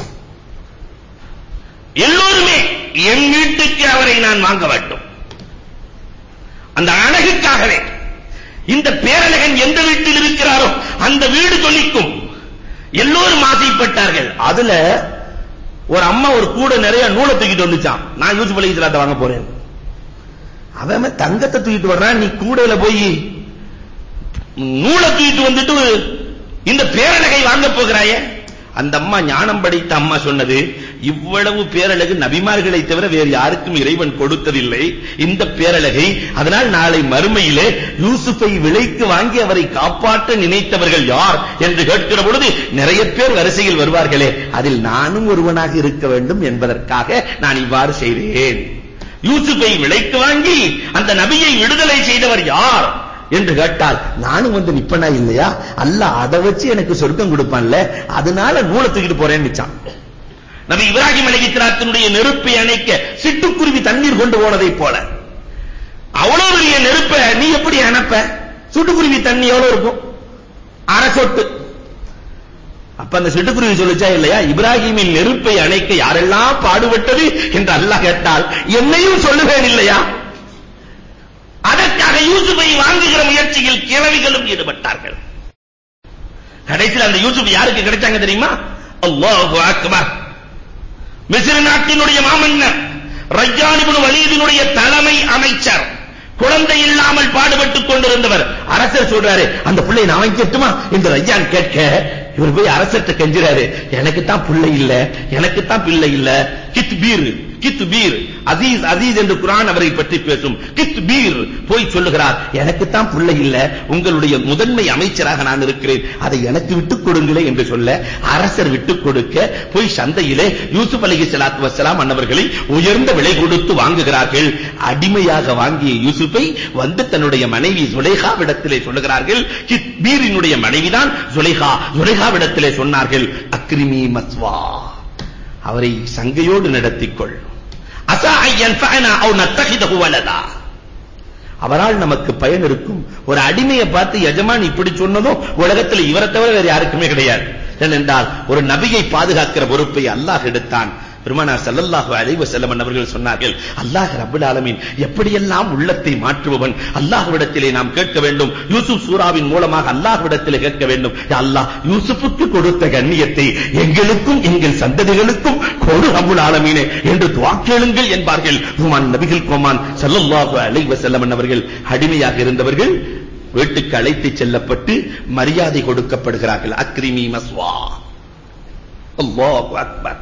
எல்லோருமே என் வீட்டுக்கு அவரை நான் வாங்க வேண்டும் அந்த அழகுக்காகவே இந்த பேரழகன் எந்த வீட்டில் இருக்கிறாரோ அந்த வீடு ஜொலிக்கும் எல்லோரும் ஆசைப்பட்டார்கள் அதுல ஒரு அம்மா ஒரு கூட நிறைய நூலை தூக்கிட்டு வந்துச்சான் நான் யூசுப் அலைஹிஸ்ஸலாத்தை வாங்க போறேன் அவன் தங்கத்தை தூக்கிட்டு வர்றான் நீ கூடையில போய் நூலை தூக்கிட்டு வந்துட்டு இந்த பேரழகை வாங்க போகிறாயே அந்த அம்மா ஞானம் படைத்த அம்மா சொன்னது இவ்வளவு பேரழகு நபிமார்களை தவிர வேறு யாருக்கும் இறைவன் கொடுத்ததில்லை இந்த பேரழகை அதனால் நாளை மறுமையிலே யூசுஃபை விலைக்கு வாங்கி அவரை காப்பாற்ற நினைத்தவர்கள் யார் என்று கேட்கிற பொழுது நிறைய பேர் வரிசையில் வருவார்களே அதில் நானும் ஒருவனாக இருக்க வேண்டும் என்பதற்காக நான் இவ்வாறு செய்தேன் யூசுஃபை விலைக்கு வாங்கி அந்த நபியை விடுதலை செய்தவர் யார் என்று கேட்டால் நானும் வந்து நிப்பனா இல்லையா அல்லாஹ் அதை வச்சு எனக்கு சொர்க்கம் கொடுப்பான்ல அதனால நூலை தூக்கிட்டு போறேன்னு நிச்சான் நபி இப்ராஹிம் அலைஹிஸ்ஸலாத்தினுடைய நெருப்பை அணைக்க சிட்டுக்குருவி தண்ணீர் கொண்டு போனதைப் போல அவ்வளவு பெரிய நெருப்பை நீ எப்படி அணைப்ப சிட்டுக்குருவி தண்ணி எவ்வளவு இருக்கும் அரை சொட்டு அப்ப அந்த சிட்டுக்குருவி சொல்லுச்சா இல்லையா இப்ராஹிமின் நெருப்பை அணைக்க யாரெல்லாம் பாடுபட்டது என்று அல்லாஹ் கேட்டால் என்னையும் சொல்லுவேன் இல்லையா அதற்காக யூசுஃபை வாங்குகிற முயற்சியில் கிழவிகளும் ஈடுபட்டார்கள் கடைசியில் அந்த யூசுப் யாருக்கு கிடைச்சாங்க தெரியுமா அல்லாஹு அக்பர் மிஸ்ர நாட்டினுடைய மாமன்னர் ரஜ்ஜான் இப்னு வலீதினுடைய தலைமை அமைச்சர் குழந்தை இல்லாமல் பாடுபட்டுக் கொண்டிருந்தவர் அரசர் சொல்றாரு அந்த பிள்ளை நான் வாங்கிட்டுமா இந்த ரஜ்ஜான் கேட்க இவர் போய் அரசர்ட்ட கெஞ்சுறாரு எனக்கு தான் பிள்ளை இல்ல எனக்கு தான் பிள்ளை இல்ல கித்பீர் கித்பீர் அசீஸ் அசீஸ் என்று குர்ஆன் அவரை பற்றி பேசும் கித்பீர் போய் சொல்லுகிறார் எனக்கு தான் பிள்ளை இல்ல உங்களுடைய முதன்மை அமைச்சராக நான் இருக்கிறேன் அதை எனக்கு விட்டுக் கொடுங்களே என்று சொல்ல அரசர் விட்டுக் கொடுக்க போய் சந்தையிலே யூசுப் அலைஹிஸ்ஸலாத்து வஸ்ஸலாம் அன்னவர்களை உயர்ந்த விலை கொடுத்து வாங்குகிறார்கள் அடிமையாக வாங்கிய யூசுஃபை வந்து தன்னுடைய மனைவி சுலைஹாவிடத்திலே சொல்லுகிறார்கள் கித்பீரினுடைய மனைவிதான் சுலைஹா சுலைஹாவிடத்திலே சொன்னார்கள் அக்ரிமி மஸ்வா அவரை சங்கையோடு நடத்திக்கொள் அசா ஐயன்ஃபஅனா அவ் நத்தஹிதஹு வலதா அவரால் நமக்கு பயன் இருக்கும் ஒரு அடிமையை பார்த்து எஜமான் இப்படி சொன்னதும் உலகத்தில் இவரை தவிர வேறு யாருக்குமே கிடையாது ஏனென்றால் ஒரு நபியை பாதுகாக்கிற பொறுப்பை அல்லாஹ் எடுத்தான் பெருமானார் ஸல்லல்லாஹு அலைஹி வஸல்லம் அவர்கள் சொன்னார்கள் அல்லாஹ் ரப்பல் ஆலமீன் எப்படியெல்லாம் உள்ளத்தை மாற்றுபவன் அல்லாஹ்விடத்திலே நாம் கேட்க வேண்டும் யூசுப் சூராவின் மூலமாக அல்லாஹ்விடத்திலே கேட்க வேண்டும் யா அல்லாஹ் யூசுப்புக்கு கொடுத்த கண்ணியத்தை எங்களுக்கும் எங்கள் சந்ததிகளுக்கும் கொடு ரப்பல் ஆலமீனே என்று துஆ கேளுங்கள் என்பார்கள் பெருமான் நபிகள் கோமான் ஸல்லல்லாஹு அலைஹி வஸல்லம் அவர்கள் அடிமையாக இருந்தவர்கள் வீட்டுக்கு அழைத்துச் செல்லப்பட்டு மரியாதை கொடுக்கப்படுகிறார்கள் அக்ரிமி மஸ்வா அல்லாஹு அக்பர்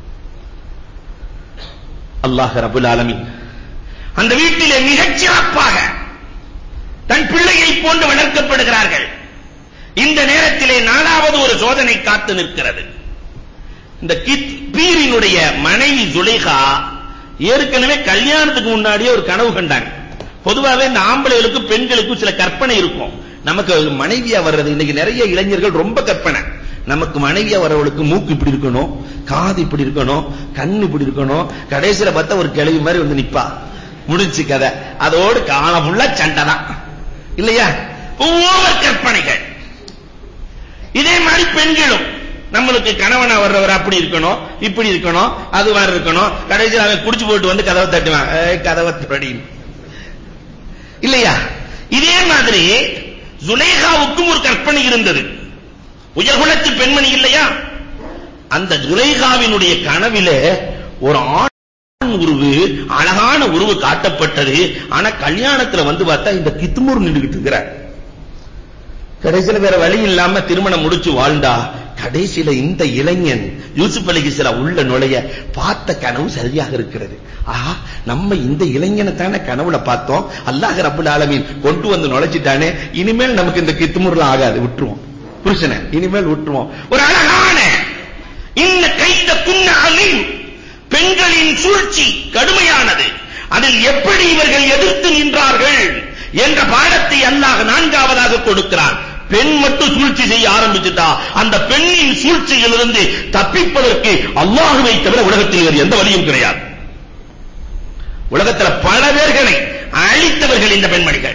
அல்லாஹ் ரபுல் ஆலமீன் அந்த வீட்டிலே மிகச் சிறப்பாக தன் பிள்ளையை போன்று வளர்க்கப்படுகிறார்கள் இந்த நேரத்திலே நாலாவது ஒரு சோதனை காத்து நிற்கிறது இந்த பீரினுடைய மனைவி சுலைகா ஏற்கனவே கல்யாணத்துக்கு முன்னாடியே ஒரு கனவு கண்டாங்க பொதுவாவே இந்த ஆம்பளைகளுக்கு பெண்களுக்கும் சில கற்பனை இருக்கும் நமக்கு மனைவியா வர்றது இன்னைக்கு நிறைய இளைஞர்கள் ரொம்ப கற்பனை நமக்கு மனைவியா வரவளுக்கு மூக்கு இப்படி இருக்கணும் காது இப்படி இருக்கணும் கண்ணு இப்படி இருக்கணும் கடைசியில பார்த்தா ஒரு கிழவி மாதிரி வந்து நிப்பா முடிஞ்சு கதை அதோடு காண ஃபுல்லா சண்டை தான் இல்லையா ஓவர் கற்பனைகள் இதே மாதிரி பெண்களும் நம்மளுக்கு கணவனா வர்றவர் அப்படி இருக்கணும் இப்படி இருக்கணும் அது மாதிரி இருக்கணும் கடைசியில் அவன் குடிச்சு போட்டு வந்து கதவை தட்டுவான் ஏய், கதவை தடி இல்லையா இதே மாதிரி ஜுலைகாவுக்கும் ஒரு கற்பனை இருந்தது உயர்குலத்து பெண்மணி இல்லையா அந்த ஜுலைகாவினுடைய கனவிலே ஒரு ஆண் உருவு அழகான உருவு காட்டப்பட்டது ஆனா கல்யாணத்துல வந்து பார்த்தா இந்த கித்துமூர் நின்றுகிட்டு இருக்கிறார் கடைசியில வேற வழி இல்லாம திருமணம் முடிச்சு வாழ்ந்தா கடைசியில இந்த இளைஞன் யூசுப் அலைஹிஸ்ஸலாம் உள்ள நுழைய பார்த்த கனவு சரியாக இருக்கிறது ஆஹா நம்ம இந்த இளைஞனை தானே கனவுல பார்த்தோம் அல்லாஹ் ரப்பல் ஆலமீன் கொண்டு வந்து நுழைச்சிட்டானே இனிமேல் நமக்கு இந்த கித்துமுர்ல ஆகாது விட்டுருவோம் புருஷனை இனிமேல் விட்டுருவோம் ஒரு அழகான இந்த கைத குன்ன அலீம் பெண்களின் சூழ்ச்சி கடுமையானது அதில் எப்படி இவர்கள் எதிர்த்து நின்றார்கள் என்ற பாடத்தை அல்லாஹ் நான்காவதாக கொடுக்கிறான் பெண் மட்டும் சூழ்ச்சி செய்ய ஆரம்பிச்சுட்டா அந்த பெண்ணின் சூழ்ச்சியிலிருந்து தப்பிப்பதற்கு அல்லாஹுவை தவிர உலகத்தில் வேறு எந்த வழியும் கிடையாது உலகத்தில் பல பேர்களை அழித்தவர்கள் இந்த பெண்மணிகள்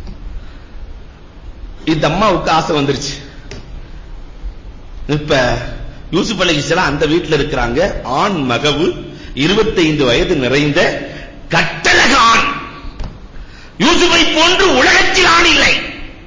இந்த அம்மாவுக்கு ஆசை வந்துருச்சு இப்ப யூசுப் அலைஹிஸ்ஸலாம் அந்த வீட்ல இருக்கிறாங்க ஆண் மகவு 25 வயது நிறைந்த கட்டழக ஆண் யூசுஃபை போன்று உலகத்தில் ஆண் இல்லை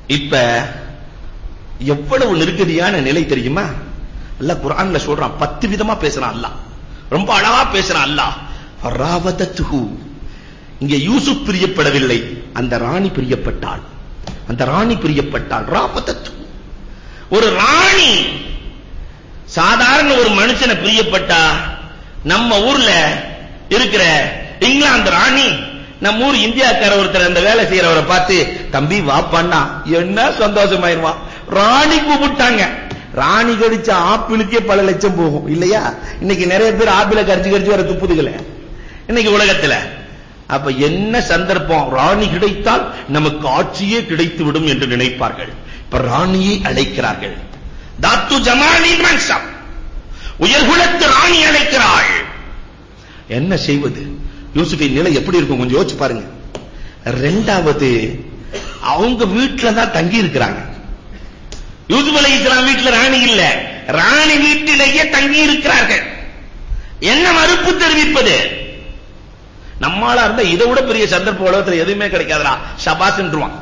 இப்ப எவ்வளவு நெருக்கடியான நிலை தெரியுமா அல்லாஹ் குர்ஆன்ல சொல்றான் பத்து விதமா பேசுறான் அல்லாஹ் ரொம்ப அழகா பேசுறான் அல்லாஹ் ஃபராவதத்துஹு இங்கே யூசுப் பிரியப்படவில்லை அந்த ராணி பிரியப்பட்டாள் அந்த ராணி பிரியப்பட்டாள் ராவதத்து ஒரு ராணி சாதாரண ஒரு மனுஷனை பிரியப்பட்டா நம்ம ஊர்ல இருக்கிற இங்கிலாந்து ராணி நம்ம ஊர் இந்தியாக்கார ஒருத்தர் அந்த வேலை செய்யறவரை பார்த்து தம்பி வாப்பான்னா என்ன சந்தோஷமாயிருவான் ராணி கூப்பிட்டாங்க ராணி கடிச்ச ஆப்பிளுக்கே பல லட்சம் போகும் இல்லையா இன்னைக்கு நிறைய பேர் ஆப்பிள கடிச்சு கடிச்சு வர துப்புதுகளே இன்னைக்கு உலகத்துல அப்ப என்ன சந்தர்ப்பம் ராணி கிடைத்தால் நமக்கு ஆட்சியே கிடைத்து விடும் என்று நினைப்பார்கள் இப்ப ராணியை அழைக்கிறார்கள் தாத்து ஜமாலி மன்சம் உயர்குலத்து ராணி அழைக்கிறாள் என்ன செய்வது யூசுஃபின் நிலை எப்படி இருக்கும் கொஞ்சம் யோசிச்சு பாருங்க ரெண்டாவது அவங்க வீட்டுல தான் தங்கி இருக்கிறாங்க யூசுப் அலை இஸ்லாம் வீட்டுல ராணி இல்ல ராணி வீட்டிலேயே தங்கி இருக்கிறார்கள் என்ன மறுப்பு தெரிவிப்பது நம்மாளா இருந்தா இதை விட பெரிய சந்தர்ப்ப உலகத்துல எதுவுமே கிடைக்காதுடா ஷபாஸ்ன்றுவான்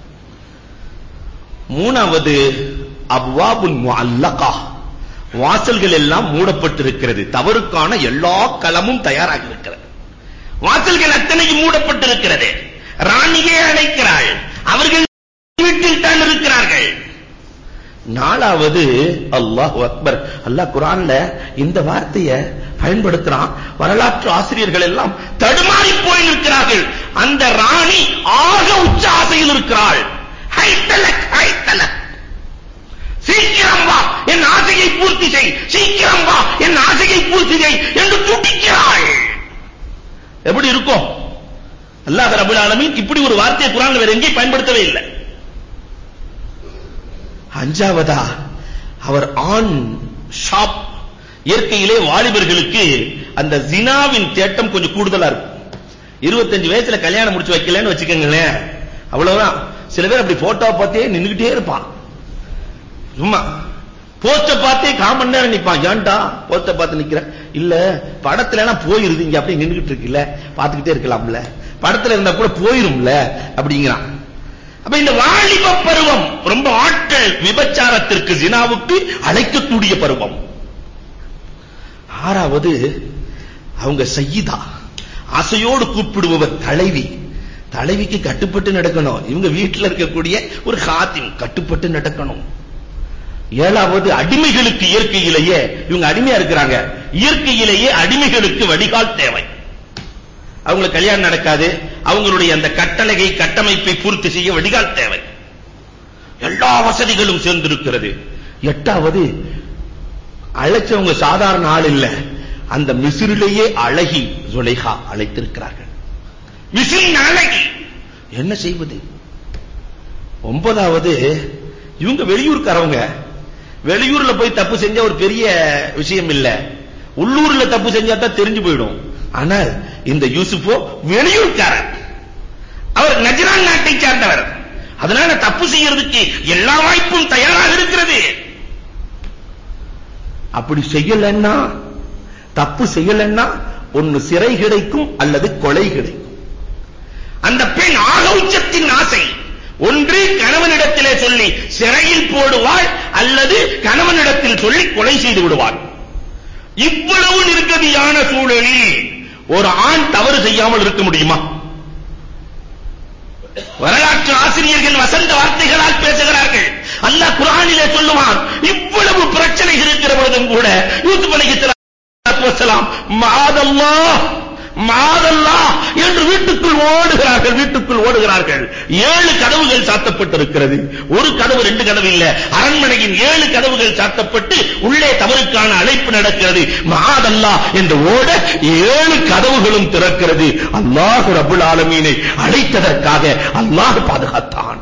மூணாவது அப்வாபுல் முஅல்லகா வாசல்கள் எல்லாம் மூடப்பட்டிருக்கிறது தவறுக்கான எல்லா களமும் தயாராகி இருக்கிறது வாசல்கள் அத்தனையும் மூடப்பட்டிருக்கிறது ராணியே அழைக்கிறாள் அவர்கள் வீட்டில் தான் இருக்கிறார்கள் நாலாவது அல்லாஹ் அக்பர் அல்லாஹ் குரான்ல இந்த வார்த்தையை பயன்படுத்துறான் வரலாற்று ஆசிரியர்கள் எல்லாம் தடுமாறி போய் நிற்கிறார்கள் அந்த ராணி ஆக உச்ச ஆசையில் இருக்கிறாள் ஹைத்தலக் ஹைத்தலக் சீக்கிரம் வா என் ஆசையை பூர்த்தி செய் சீக்கிரம் வா என் ஆசையை பூர்த்தி செய் என்று துடிக்கிறாள் எப்படி இருக்கும் அல்லாஹ் ரபுல் ஆலமீன் இப்படி ஒரு வார்த்தையை குரான்ல வேற எங்கேயும் பயன்படுத்தவே இல்லை அஞ்சாவதா அவர் ஆண் ஷாப் இயற்கையிலே வாலிபர்களுக்கு அந்த ஜினாவின் தேட்டம் கொஞ்சம் கூடுதலா இருக்கும் 25 வயசுல கல்யாணம் முடிச்சு வைக்கலன்னு வச்சுக்கோங்களேன் அவ்வளவுதான் சில பேர் அப்படி போட்டோ பார்த்தே நின்னுகிட்டே இருப்பான் சும்மா போஸ்ட பார்த்தே கால் மணி நேரம் நிப்பான் ஏன்டா போஸ்ட பார்த்து நிக்கிற இல்ல படத்துல எல்லாம் போயிருது இங்க அப்படியே நின்னுகிட்டு இருக்குல்ல பாத்துக்கிட்டே இருக்கலாம்ல படத்துல இருந்தா கூட போயிரும்ல அப்படிங்கிறான் அப்ப இந்த வாலிப பருவம் ரொம்ப ஆட்கள் விபச்சாரத்திற்கு ஜினாவுக்கு அழைக்கக்கூடிய பருவம் ஆறாவது அவங்க சையிதா ஆசையோடு கூப்பிடுபவர் தலைவி தலைவிக்கு கட்டுப்பட்டு நடக்கணும் இவங்க வீட்டில் இருக்கக்கூடிய ஒரு காத்திம் கட்டுப்பட்டு நடக்கணும் ஏழாவது அடிமைகளுக்கு இயற்கையிலேயே இவங்க அடிமையா இருக்கிறாங்க இயற்கையிலேயே அடிமைகளுக்கு வடிகால் தேவை அவங்களுக்கு கல்யாணம் நடக்காது அவங்களுடைய அந்த கட்டளையை கட்டமைப்பை பூர்த்தி செய்ய வடிகால் தேவை எல்லா வசதிகளும் சேர்ந்திருக்கிறது எட்டாவது அழைச்சவங்க சாதாரண ஆள் இல்ல அந்த மிசிறிலேயே அழகி ஜுலைஹா அழைத்திருக்கிறார்கள் மிசிறின் அழகி என்ன செய்வது ஒன்பதாவது இவங்க வெளியூர்காரவங்க வெளியூர்ல போய் தப்பு செஞ்சா ஒரு பெரிய விஷயம் இல்ல உள்ளூர்ல தப்பு செஞ்சா தான் தெரிஞ்சு போயிடும் ஆனால் இந்த யூசுஃபோ வெளியூர்காரர் அவர் நஜ்ரான் நாட்டை சார்ந்தவர் அதனால தப்பு செய்யறதுக்கு எல்லா வாய்ப்பும் தயாராக இருக்கிறது அப்படி செய்யலன்னா தப்பு செய்யலன்னா ஒன்னு சிறை கிடைக்கும் அல்லது கொலை கிடைக்கும் அந்த பெண் ஆக உச்சத்தின் ஆசை ஒன்று கணவனிடத்திலே சொல்லி சிறையில் போடுவாள் அல்லது கணவனிடத்தில் சொல்லி கொலை செய்து விடுவாள் இவ்வளவு நிர்கதியான சூழலில் ஒரு ஆண் தவறு செய்யாமல் இருக்க முடியுமா வரலாற்று ஆசிரியர்கள் வசந்த வார்த்தைகளால் பேசுகிறார்கள் அல்லாஹ் குர்ஆனிலே சொல்லுவான் இவ்வளவு பிரச்சனைகள் இருக்கிற பொழுதும் கூட யூசுப் அலைஹிஸ்ஸலாத்து வஸலாம் மாதல்லாஹ் மாதல்லாஹ் என்று வீட்டுக்குள் ஓடுகிறார்கள் வீட்டுக்குள் ஓடுகிறார்கள் ஏழு கதவுகள் சாத்தப்பட்டிருக்கிறது ஒரு கதவு ரெண்டு கதவு இல்ல அரண்மனையின் ஏழு கதவுகள் சாத்தப்பட்டு உள்ளே தவறுக்கான அழைப்பு நடக்கிறது மாதல்லாஹ் என்று ஓட ஏழு கதவுகளும் திறக்கிறது அல்லாஹ் ரப்பல் ஆலமீனை அழைத்ததற்காக அல்லாஹ் பாதுகாத்தான்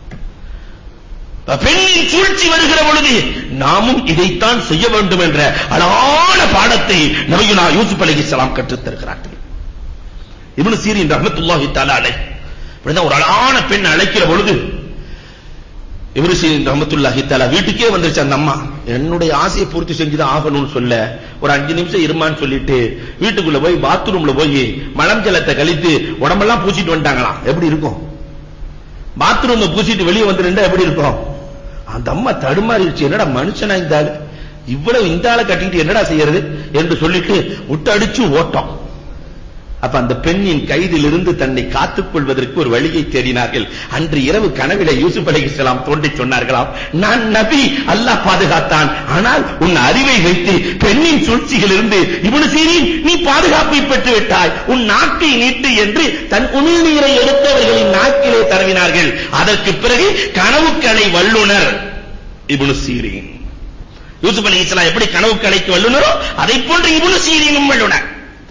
பெண்ணின் சூழ்ச்சி வருகிற பொழுது நாமும் இதைத்தான் செய்ய வேண்டும் என்ற அழகான பாடத்தை நபியுனா யூசுப் அலைஹிஸ்ஸலாம் கற்றுத் தருகிறார்கள் இப்னு சீரின் ரஹ்மத்துல்லாஹி தஆலா அலைஹ் இப்படிதான் ஒரு அழகான பெண் அழைக்கிற பொழுது இப்னு சீரின் ரஹ்மத்துல்லாஹி தஆலா வீட்டுக்கே வந்துருச்சு அந்த அம்மா என்னுடைய ஆசையை பூர்த்தி செஞ்சுதான் ஆகணும்னு சொல்ல ஒரு அஞ்சு நிமிஷம் இருமான்னு சொல்லிட்டு வீட்டுக்குள்ள போய் பாத்ரூம்ல போய் மலம் ஜலத்தை கழித்து உடம்பெல்லாம் பூசிட்டு வந்துட்டாங்களாம் எப்படி இருக்கும் பாத்ரூம் பூசிட்டு வெளியே வந்து நின்றா எப்படி இருக்கும் அந்த அம்மா தடுமாறிடுச்சு என்னடா மனுஷனா இந்த ஆளு இவ்வளவு இந்த ஆளை கட்டிட்டு என்னடா செய்யறது என்று சொல்லிட்டு விட்டு அடிச்சு ஓட்டம் அப்ப அந்த பெண்ணின் கைதிலிருந்து தன்னை காத்துக் கொள்வதற்கு ஒரு வழியை தேடினார்கள் அன்று இரவு கனவில யூசுப் அலைஹிஸ்ஸலாம் தோன்றி சொன்னார்களாம் நான் நபி அல்லாஹ் பாதுகாத்தான் ஆனால் உன் அறிவை வைத்து பெண்ணின் சூழ்ச்சியிலிருந்து இப்னு சீரின் நீ பாதுகாப்பை பெற்று விட்டாய் உன் நாக்கை நீட்டு என்று தன் உமிழ்நீரை எடுத்தவர்களின் நாக்கிலே தரவினார்கள் அதற்கு பிறகு கனவுக்கலை வல்லுனர் இப்னு சீரின் யூசுப் அலைஹிஸ்ஸலாம் எப்படி கனவுக்கலைக்கு வல்லுனரோ அதை போன்று இப்னு சீரினும் வல்லுனர்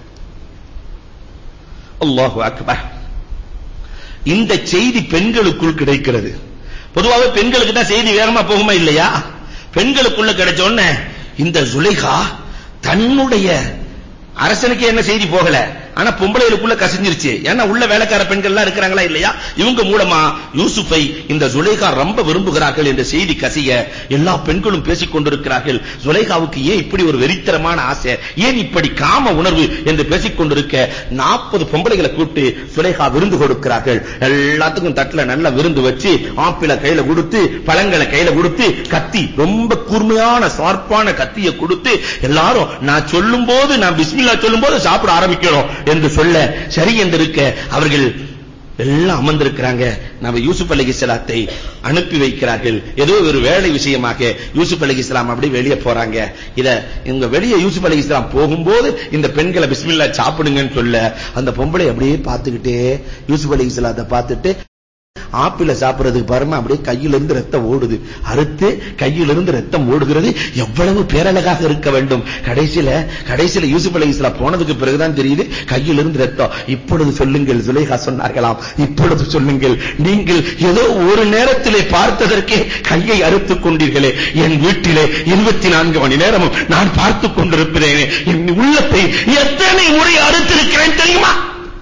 அல்லாஹு அக்பர் இந்த செய்தி பெண்களுக்குள் கிடைக்கிறது பொதுவாக பெண்களுக்கு தான் செய்தி வேகமா போகுமா இல்லையா பெண்களுக்குள்ள கிடைச்ச உடனே இந்த சுலைகா தன்னுடைய அரசனுக்கு என்ன செய்தி போகல ஆனா பொம்பளைகளுக்குள்ள கசிஞ்சிருச்சு ஏன்னா உள்ள வேலைக்கார பெண்கள் எல்லாம் இருக்கிறாங்களா இல்லையா இவங்க மூலமா யூசுஃபை இந்த சுலைகா ரொம்ப விரும்புகிறார்கள் என்ற செய்தி கசிய எல்லா பெண்களும் பேசிக் கொண்டிருக்கிறார்கள் சுலைகாவுக்கு ஏன் இப்படி ஒரு வெறித்தரமான ஆசை ஏன் இப்படி காம உணர்வு என்று பேசிக் கொண்டிருக்க 40 பொம்பளைகளை கூப்பிட்டு சுலைகா விருந்து கொடுக்கிறார்கள் எல்லாத்துக்கும் தட்டுல நல்ல விருந்து வச்சு ஆப்பிள கையில கொடுத்து பழங்களை கையில கொடுத்து கத்தி ரொம்ப கூர்மையான சார்ப்பான கத்தியை கொடுத்து எல்லாரும் நான் சொல்லும்போது நான் பிஸ்மில்லா சொல்லும்போது சாப்பிட ஆரம்பிக்கிறோம் என்று சொல்ல சரி என்று இருக்க அவர்கள் எல்லாம் அமர்ந்திருக்கிறாங்க நம்ம யூசுப் அலைஹிஸ்ஸலாத்தை அனுப்பி வைக்கிறார்கள் ஏதோ ஒரு வேலை விஷயமாக யூசுப் அலைஹிஸ்ஸலாம் அப்படி வெளியே போறாங்க இத இவங்க வெளியே யூசுப் அலைஹிஸ்ஸலாம் போகும்போது இந்த பெண்களை பிஸ்மில்லா சாப்பிடுங்கன்னு சொல்ல அந்த பொம்பளை அப்படியே பார்த்துக்கிட்டே யூசுப் அலைஹிஸ்ஸலாத்தை பார்த்துட்டு ஆப்பிள சாப்பிடுறதுக்கு பாருமா அப்படியே கையில இருந்து ரத்தம் ஓடுது அறுத்து கையில இருந்து ரத்தம் ஓடுகிறது எவ்வளவு பேரழகாக இருக்க வேண்டும் கடைசியில கடைசியில யூசுப் அலைஹிஸ்ஸலாம் போனதுக்கு பிறகுதான் தெரியுது கையில இருந்து ரத்தம் இப்பொழுது சொல்லுங்கள் சுலைஹா சொன்னார்களாம் இப்பொழுது சொல்லுங்கள் நீங்கள் ஏதோ ஒரு நேரத்திலே பார்த்ததற்கே கையை அறுத்துக் கொண்டீர்களே என் வீட்டிலே 24 மணி நேரமும் நான் பார்த்துக் கொண்டிருக்கிறேன் என் உள்ளத்தை எத்தனை முறை அறுத்திருக்கிறேன் தெரியுமா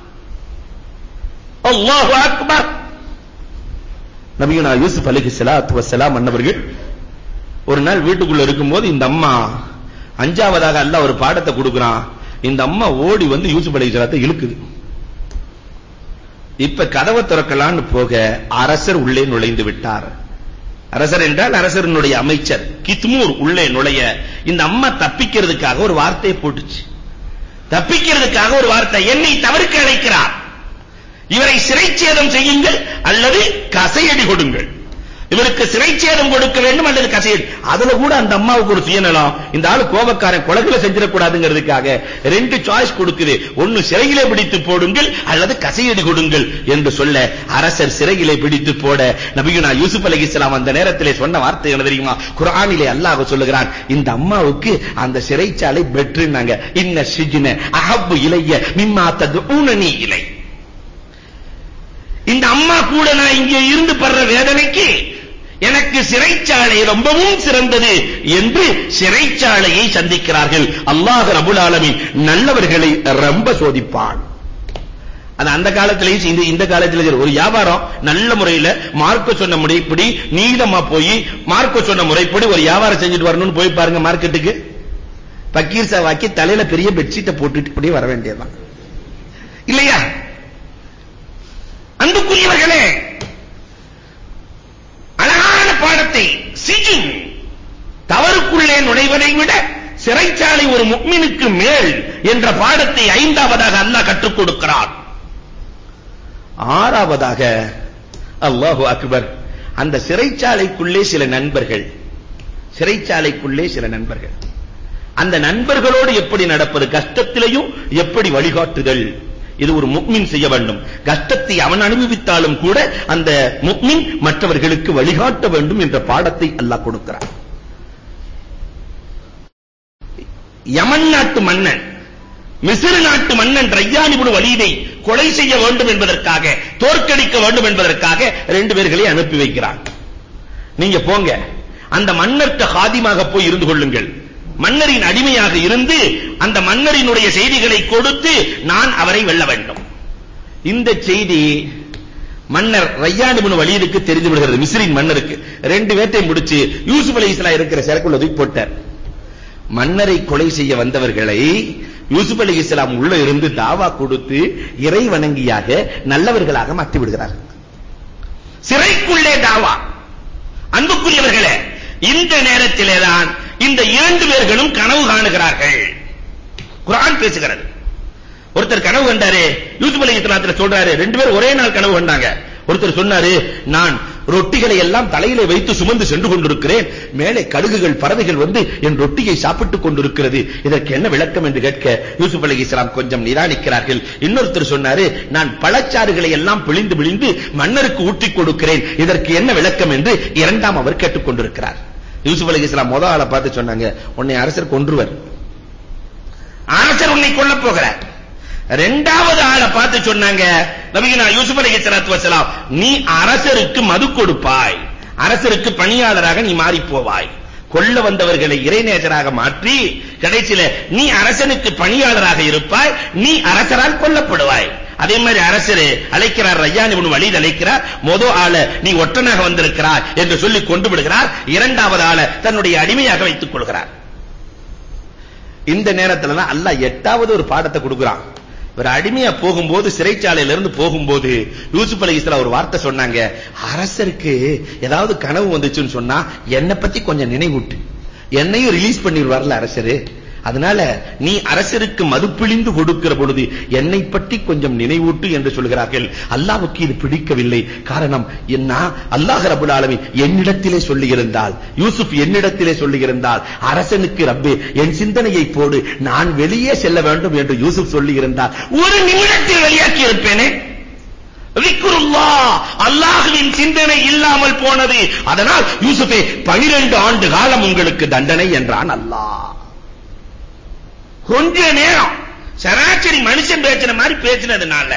அல்லாஹு அக்பர் நபியுனா யூசுப் அலைஹி ஸலாத்து வஸலாம் அன்னவர்கள் ஒரு நாள் வீட்டுக்குள்ள இருக்கும்போது இந்த அம்மா அஞ்சாவதாக அல்லாஹ் ஒரு பாடத்தை கொடுக்குறான் இந்த அம்மா ஓடி வந்து யூசுப் அலைஹி ஸலாத்தை இழுக்குது இப்ப கதவை திறக்கலான்னு போக அரசர் உள்ளே நுழைந்து விட்டார் அரசர் என்றால் அரசரினுடைய அமைச்சர் கித்மூர் உள்ளே நுழைய இந்த அம்மா தப்பிக்கிறதுக்காக ஒரு வார்த்தையை போட்டுச்சு தப்பிக்கிறதுக்காக ஒரு வார்த்தை என்னை தவிர்க்க அழைக்கிறார் இவரை சிறைச்சேதம் செய்யுங்கள் அல்லது கசையடி கொடுங்கள் இவருக்கு சிறைச்சேதம் கொடுக்க வேண்டும் அல்லது கசையடி அதுல கூட அந்த அம்மாவுக்கு ஒரு சுயநலம் இந்த ஆளு கோபக்காரன் கொலைகளை செஞ்சிடக்கூடாதுங்கிறதுக்காக ரெண்டு சாய்ஸ் கொடுக்குது ஒன்னு சிறையிலே பிடித்து போடுங்கள் அல்லது கசையடி கொடுங்கள் என்று சொல்ல அரசர் சிறையிலே பிடித்து போட நபியுனா யூசுப் அலைஹிஸ்ஸலாம் அந்த நேரத்திலே சொன்ன வார்த்தை என்ன தெரியுமா குர்ஆனிலே அல்லாஹ் சொல்லுகிறான் இந்த அம்மாவுக்கு அந்த சிறைச்சாலை பெற்றுனாங்க இன்ன சிஜ்ன அஹப்பு இலைய மிம்மா ததுஊனனி இலை இந்த அம்மா கூட நான் இங்கே இருந்து படுற வேதனைக்கு எனக்கு சிறைச்சாலை ரொம்பவும் சிறந்தது என்று சிறைச்சாலையை சந்திக்கிறார்கள் அல்லாஹ் ரபுல் ஆலமீன் நல்லவர்களை ரொம்ப சோதிப்பான் அது அந்த காலத்திலேயும் இந்த இந்த காலத்துல ஒரு வியாபாரம் நல்ல முறையில மார்க்க சொன்ன முறைப்படி நீளமா போய் மார்க்க சொன்ன முறைப்படி ஒரு வியாபாரம் செஞ்சுட்டு வரணும்னு போய் பாருங்க மார்க்கெட்டுக்கு பக்கீர் சாவாக்கி தலையில பெரிய பெட்ஷீட்டை போட்டுட்டு அப்படியே வர வேண்டியதுதான் இல்லையா அன்புக்குரியவர்களே அழகான பாடத்தை சிஜின் தவறுக்குள்ளே நுழைவதை விட சிறைச்சாலை ஒரு முக்மினுக்கு மேல் என்ற பாடத்தை ஐந்தாவதாக அல்லாஹ் கற்றுக் கொடுக்கிறார் ஆறாவதாக அல்லாஹு அக்பர் அந்த சிறைச்சாலைக்குள்ளே சில நண்பர்கள் சிறைச்சாலைக்குள்ளே சில நண்பர்கள் அந்த நண்பர்களோடு எப்படி நடப்பது கஷ்டத்திலையும் எப்படி வழிகாட்டுதல் இது ஒரு முக்மின் செய்ய வேண்டும் கஷ்டத்தை அவன் அனுபவித்தாலும் கூட அந்த முக்மின் மற்றவர்களுக்கு வழிகாட்ட வேண்டும் என்ற பாடத்தை அல்லாஹ் கொடுக்கிறார் யமன் நாட்டு மன்னன் மிஸ்ர் நாட்டு மன்னன் ரய்யான் இப்னு வலீதை கொலை செய்ய வேண்டும் என்பதற்காக தோற்கடிக்க வேண்டும் என்பதற்காக ரெண்டு பேர்களை அனுப்பி வைக்கிறான் நீங்க போங்க அந்த மன்னர்ட்ட ஹாதிமாக போய் இருந்து கொள்ளுங்கள் மன்னரின் அடிமையாக இருந்து அந்த மன்னரினுடைய செய்திகளை கொடுத்து நான் அவரை வெல்ல வேண்டும் இந்த செய்தி மன்னர் ரய்யான் இப்னு வலீதுக்கு தெரிந்து விடுகிறது மிஸ்ரின் மன்னருக்கு ரெண்டு வேட்டை முடிச்சு யூசுப் அலைஹிஸ்ஸலாம் இருக்கிற சிறைக்குள்ள தூக்கி போட்டார் மன்னரை கொலை செய்ய வந்தவர்களை யூசுப் அலைஹிஸ்ஸலாம் உள்ள இருந்து தாவா கொடுத்து இறை வணங்கியாக நல்லவர்களாக மாற்றி விடுகிறார் சிறைக்குள்ளே தாவா அன்புக்குரியவர்களே இந்த நேரத்திலே தான் இந்த இரண்டு பேர்களும் கனவு காணுகிறார்கள் குர்ஆன் பேசுகிறது ஒருத்தர் கனவு கண்டாரு யூசுப் அலைஹிஸ்ஸலாத்துல சொல்றாரு ரெண்டு பேரும் ஒரே நாள் கனவு கண்டாங்க ஒருத்தர் சொன்னாரு நான் ரொட்டிகளை எல்லாம் தலையிலே வைத்து சுமந்து சென்று கொண்டிருக்கிறேன் மேலே கடுகுகள் பறவைகள் வந்து என் ரொட்டியை சாப்பிட்டுக் கொண்டிருக்கிறது இதற்கு என்ன விளக்கம் என்று கேட்க யூசுப் அலைஹிஸ்ஸலாம் கொஞ்சம் நிதானிக்கிறார்கள் இன்னொருத்தர் சொன்னாரு நான் பழச்சாறுகளை எல்லாம் பிழிந்து பிழிந்து மன்னருக்கு ஊற்றிக் கொடுக்கிறேன் இதற்கு என்ன விளக்கம் என்று இரண்டாம் அவர் கேட்டுக் கொண்டிருக்கிறார் யூசுப் அலைஹிஸ்ஸலாம் முதல் ஆளை பார்த்து சொன்னாங்க உன்னை அரசர் கொன்றுவர் அரசர் உன்னை கொல்லப் போகிறார் இரண்டாவது ஆளை பார்த்து சொன்னாங்க நபிகனா யூசுப் அலைஹிஸ்ஸலாத்து வஸலாம் நீ அரசருக்கு மது கொடுப்பாய் அரசருக்கு பணியாளராக நீ மாறி போவாய் கொல்ல வந்தவர்களை இறைநேசராக மாற்றி கடைசியில நீ அரசனுக்கு பணியாளராக இருப்பாய் நீ அரசரால் கொல்லப்படுவாய் அதே மாதிரி அரசர் அழைக்கிறார் ரய்யான் இப்னு வலீத் அழைக்கிறார் மொத ஆள நீ ஒற்றனாக வந்திருக்கிறாய் என்று சொல்லி கொண்டு விடுகிறார் இரண்டாவது ஆள தன்னுடைய அடிமையாக வைத்துக் கொள்கிறார் இந்த நேரத்துல தான் அல்லாஹ் எட்டாவது ஒரு பாடத்தை கொடுக்குறான் இவர் அடிமையா போகும்போது சிறைச்சாலையில இருந்து போகும்போது யூசுப் அலைஹிஸ்ஸலாம் ஒரு வார்த்தை சொன்னாங்க அரசருக்கு ஏதாவது கனவு வந்துச்சுன்னு சொன்னா என்னை பத்தி கொஞ்சம் நினைவூட்டு என்னையும் ரிலீஸ் பண்ணிடுவார்ல அரசரு அதனால நீ அரசருக்கு மது பிழிந்து கொடுக்கிற பொழுது என்னை பற்றி கொஞ்சம் நினைவூட்டு என்று சொல்கிறார்கள் அல்லாஹ்வுக்கு இது பிடிக்கவில்லை காரணம் என்ன அல்லாஹ் ரப்பல் ஆலமீன் என்னிடத்திலே சொல்லியிருந்தால் யூசுப் என்னிடத்திலே சொல்லியிருந்தால் அரசனுக்கு ரப்பே என் சிந்தனையை போடு நான் வெளியே செல்ல வேண்டும் என்று யூசுப் சொல்லியிருந்தால் ஒரு நிமிடத்தில் வெளியாக்கி இருப்பேனே விக்ருல்லா அல்லாஹ்வின் சிந்தனை இல்லாமல் போனது அதனால் யூசுஃபே 12 ஆண்டு காலம் உங்களுக்கு தண்டனை என்றான் அல்லாஹ் கொஞ்ச நேரம் சராசரி மனுஷன் பேசுற மாதிரி பேசினதுனால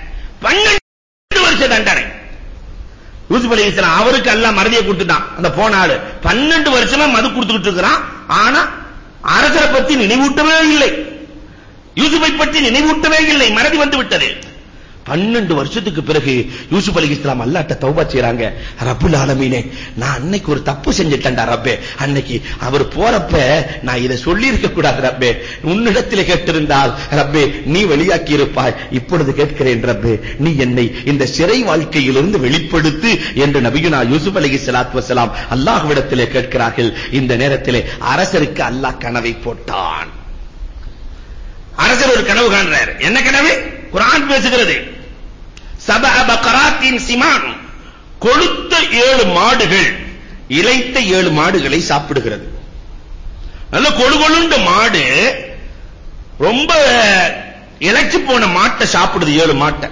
12 வருஷ தண்டனை யூசுப் அலைஹிஸ்ஸலாம் அவருக்கு எல்லாம் மறதியை கொடுத்துட்டான் அந்த போன ஆளு 12 வருஷமா மது கொடுத்துக்கிட்டு இருக்கிறான் ஆனா அரசரை பத்தி நினைவூட்டவே இல்லை யூசுஃபை பற்றி நினைவூட்டவே இல்லை மறதி வந்து விட்டது பன்னெண்டு வருஷத்துக்கு பிறகு யூசுப் அலி இஸ்லாம் அல்லாட்ட தௌபா செய்றாங்க ரப்புல் ஆலமீனே நான் அன்னைக்கு ஒரு தப்பு செஞ்சிட்டேன்டா ரப்பே அன்னைக்கு அவர் போறப்ப நான் இதை சொல்லி இருக்க கூடாது ரப்பே உன்னிடத்தில் கேட்டிருந்தால் ரப்பே நீ வெளியாக்கி இருப்பாய் இப்பொழுது கேட்கிறேன் ரப்பே நீ என்னை இந்த சிறை வாழ்க்கையிலிருந்து வெளிப்படுத்து என்று நபியுனா யூசுப் அலி ஸலாத்து வஸலாம் அல்லாஹ்விடத்திலே கேட்கிறார்கள் இந்த நேரத்திலே அரசருக்கு அல்லாஹ் கனவை போட்டான் அரசர் ஒரு கனவு காண்றார் என்ன கனவு குர்ஆன் பேசுகிறது சபஅ பக்கராத்தின் சிமான் கொழுத்த ஏழு மாடுகள் இளைத்த ஏழு மாடுகளை சாப்பிடுகிறது நல்ல கொழுகொழுண்ட மாடு ரொம்ப இளைச்சு போன மாட்டை சாப்பிடுது ஏழு மாட்டை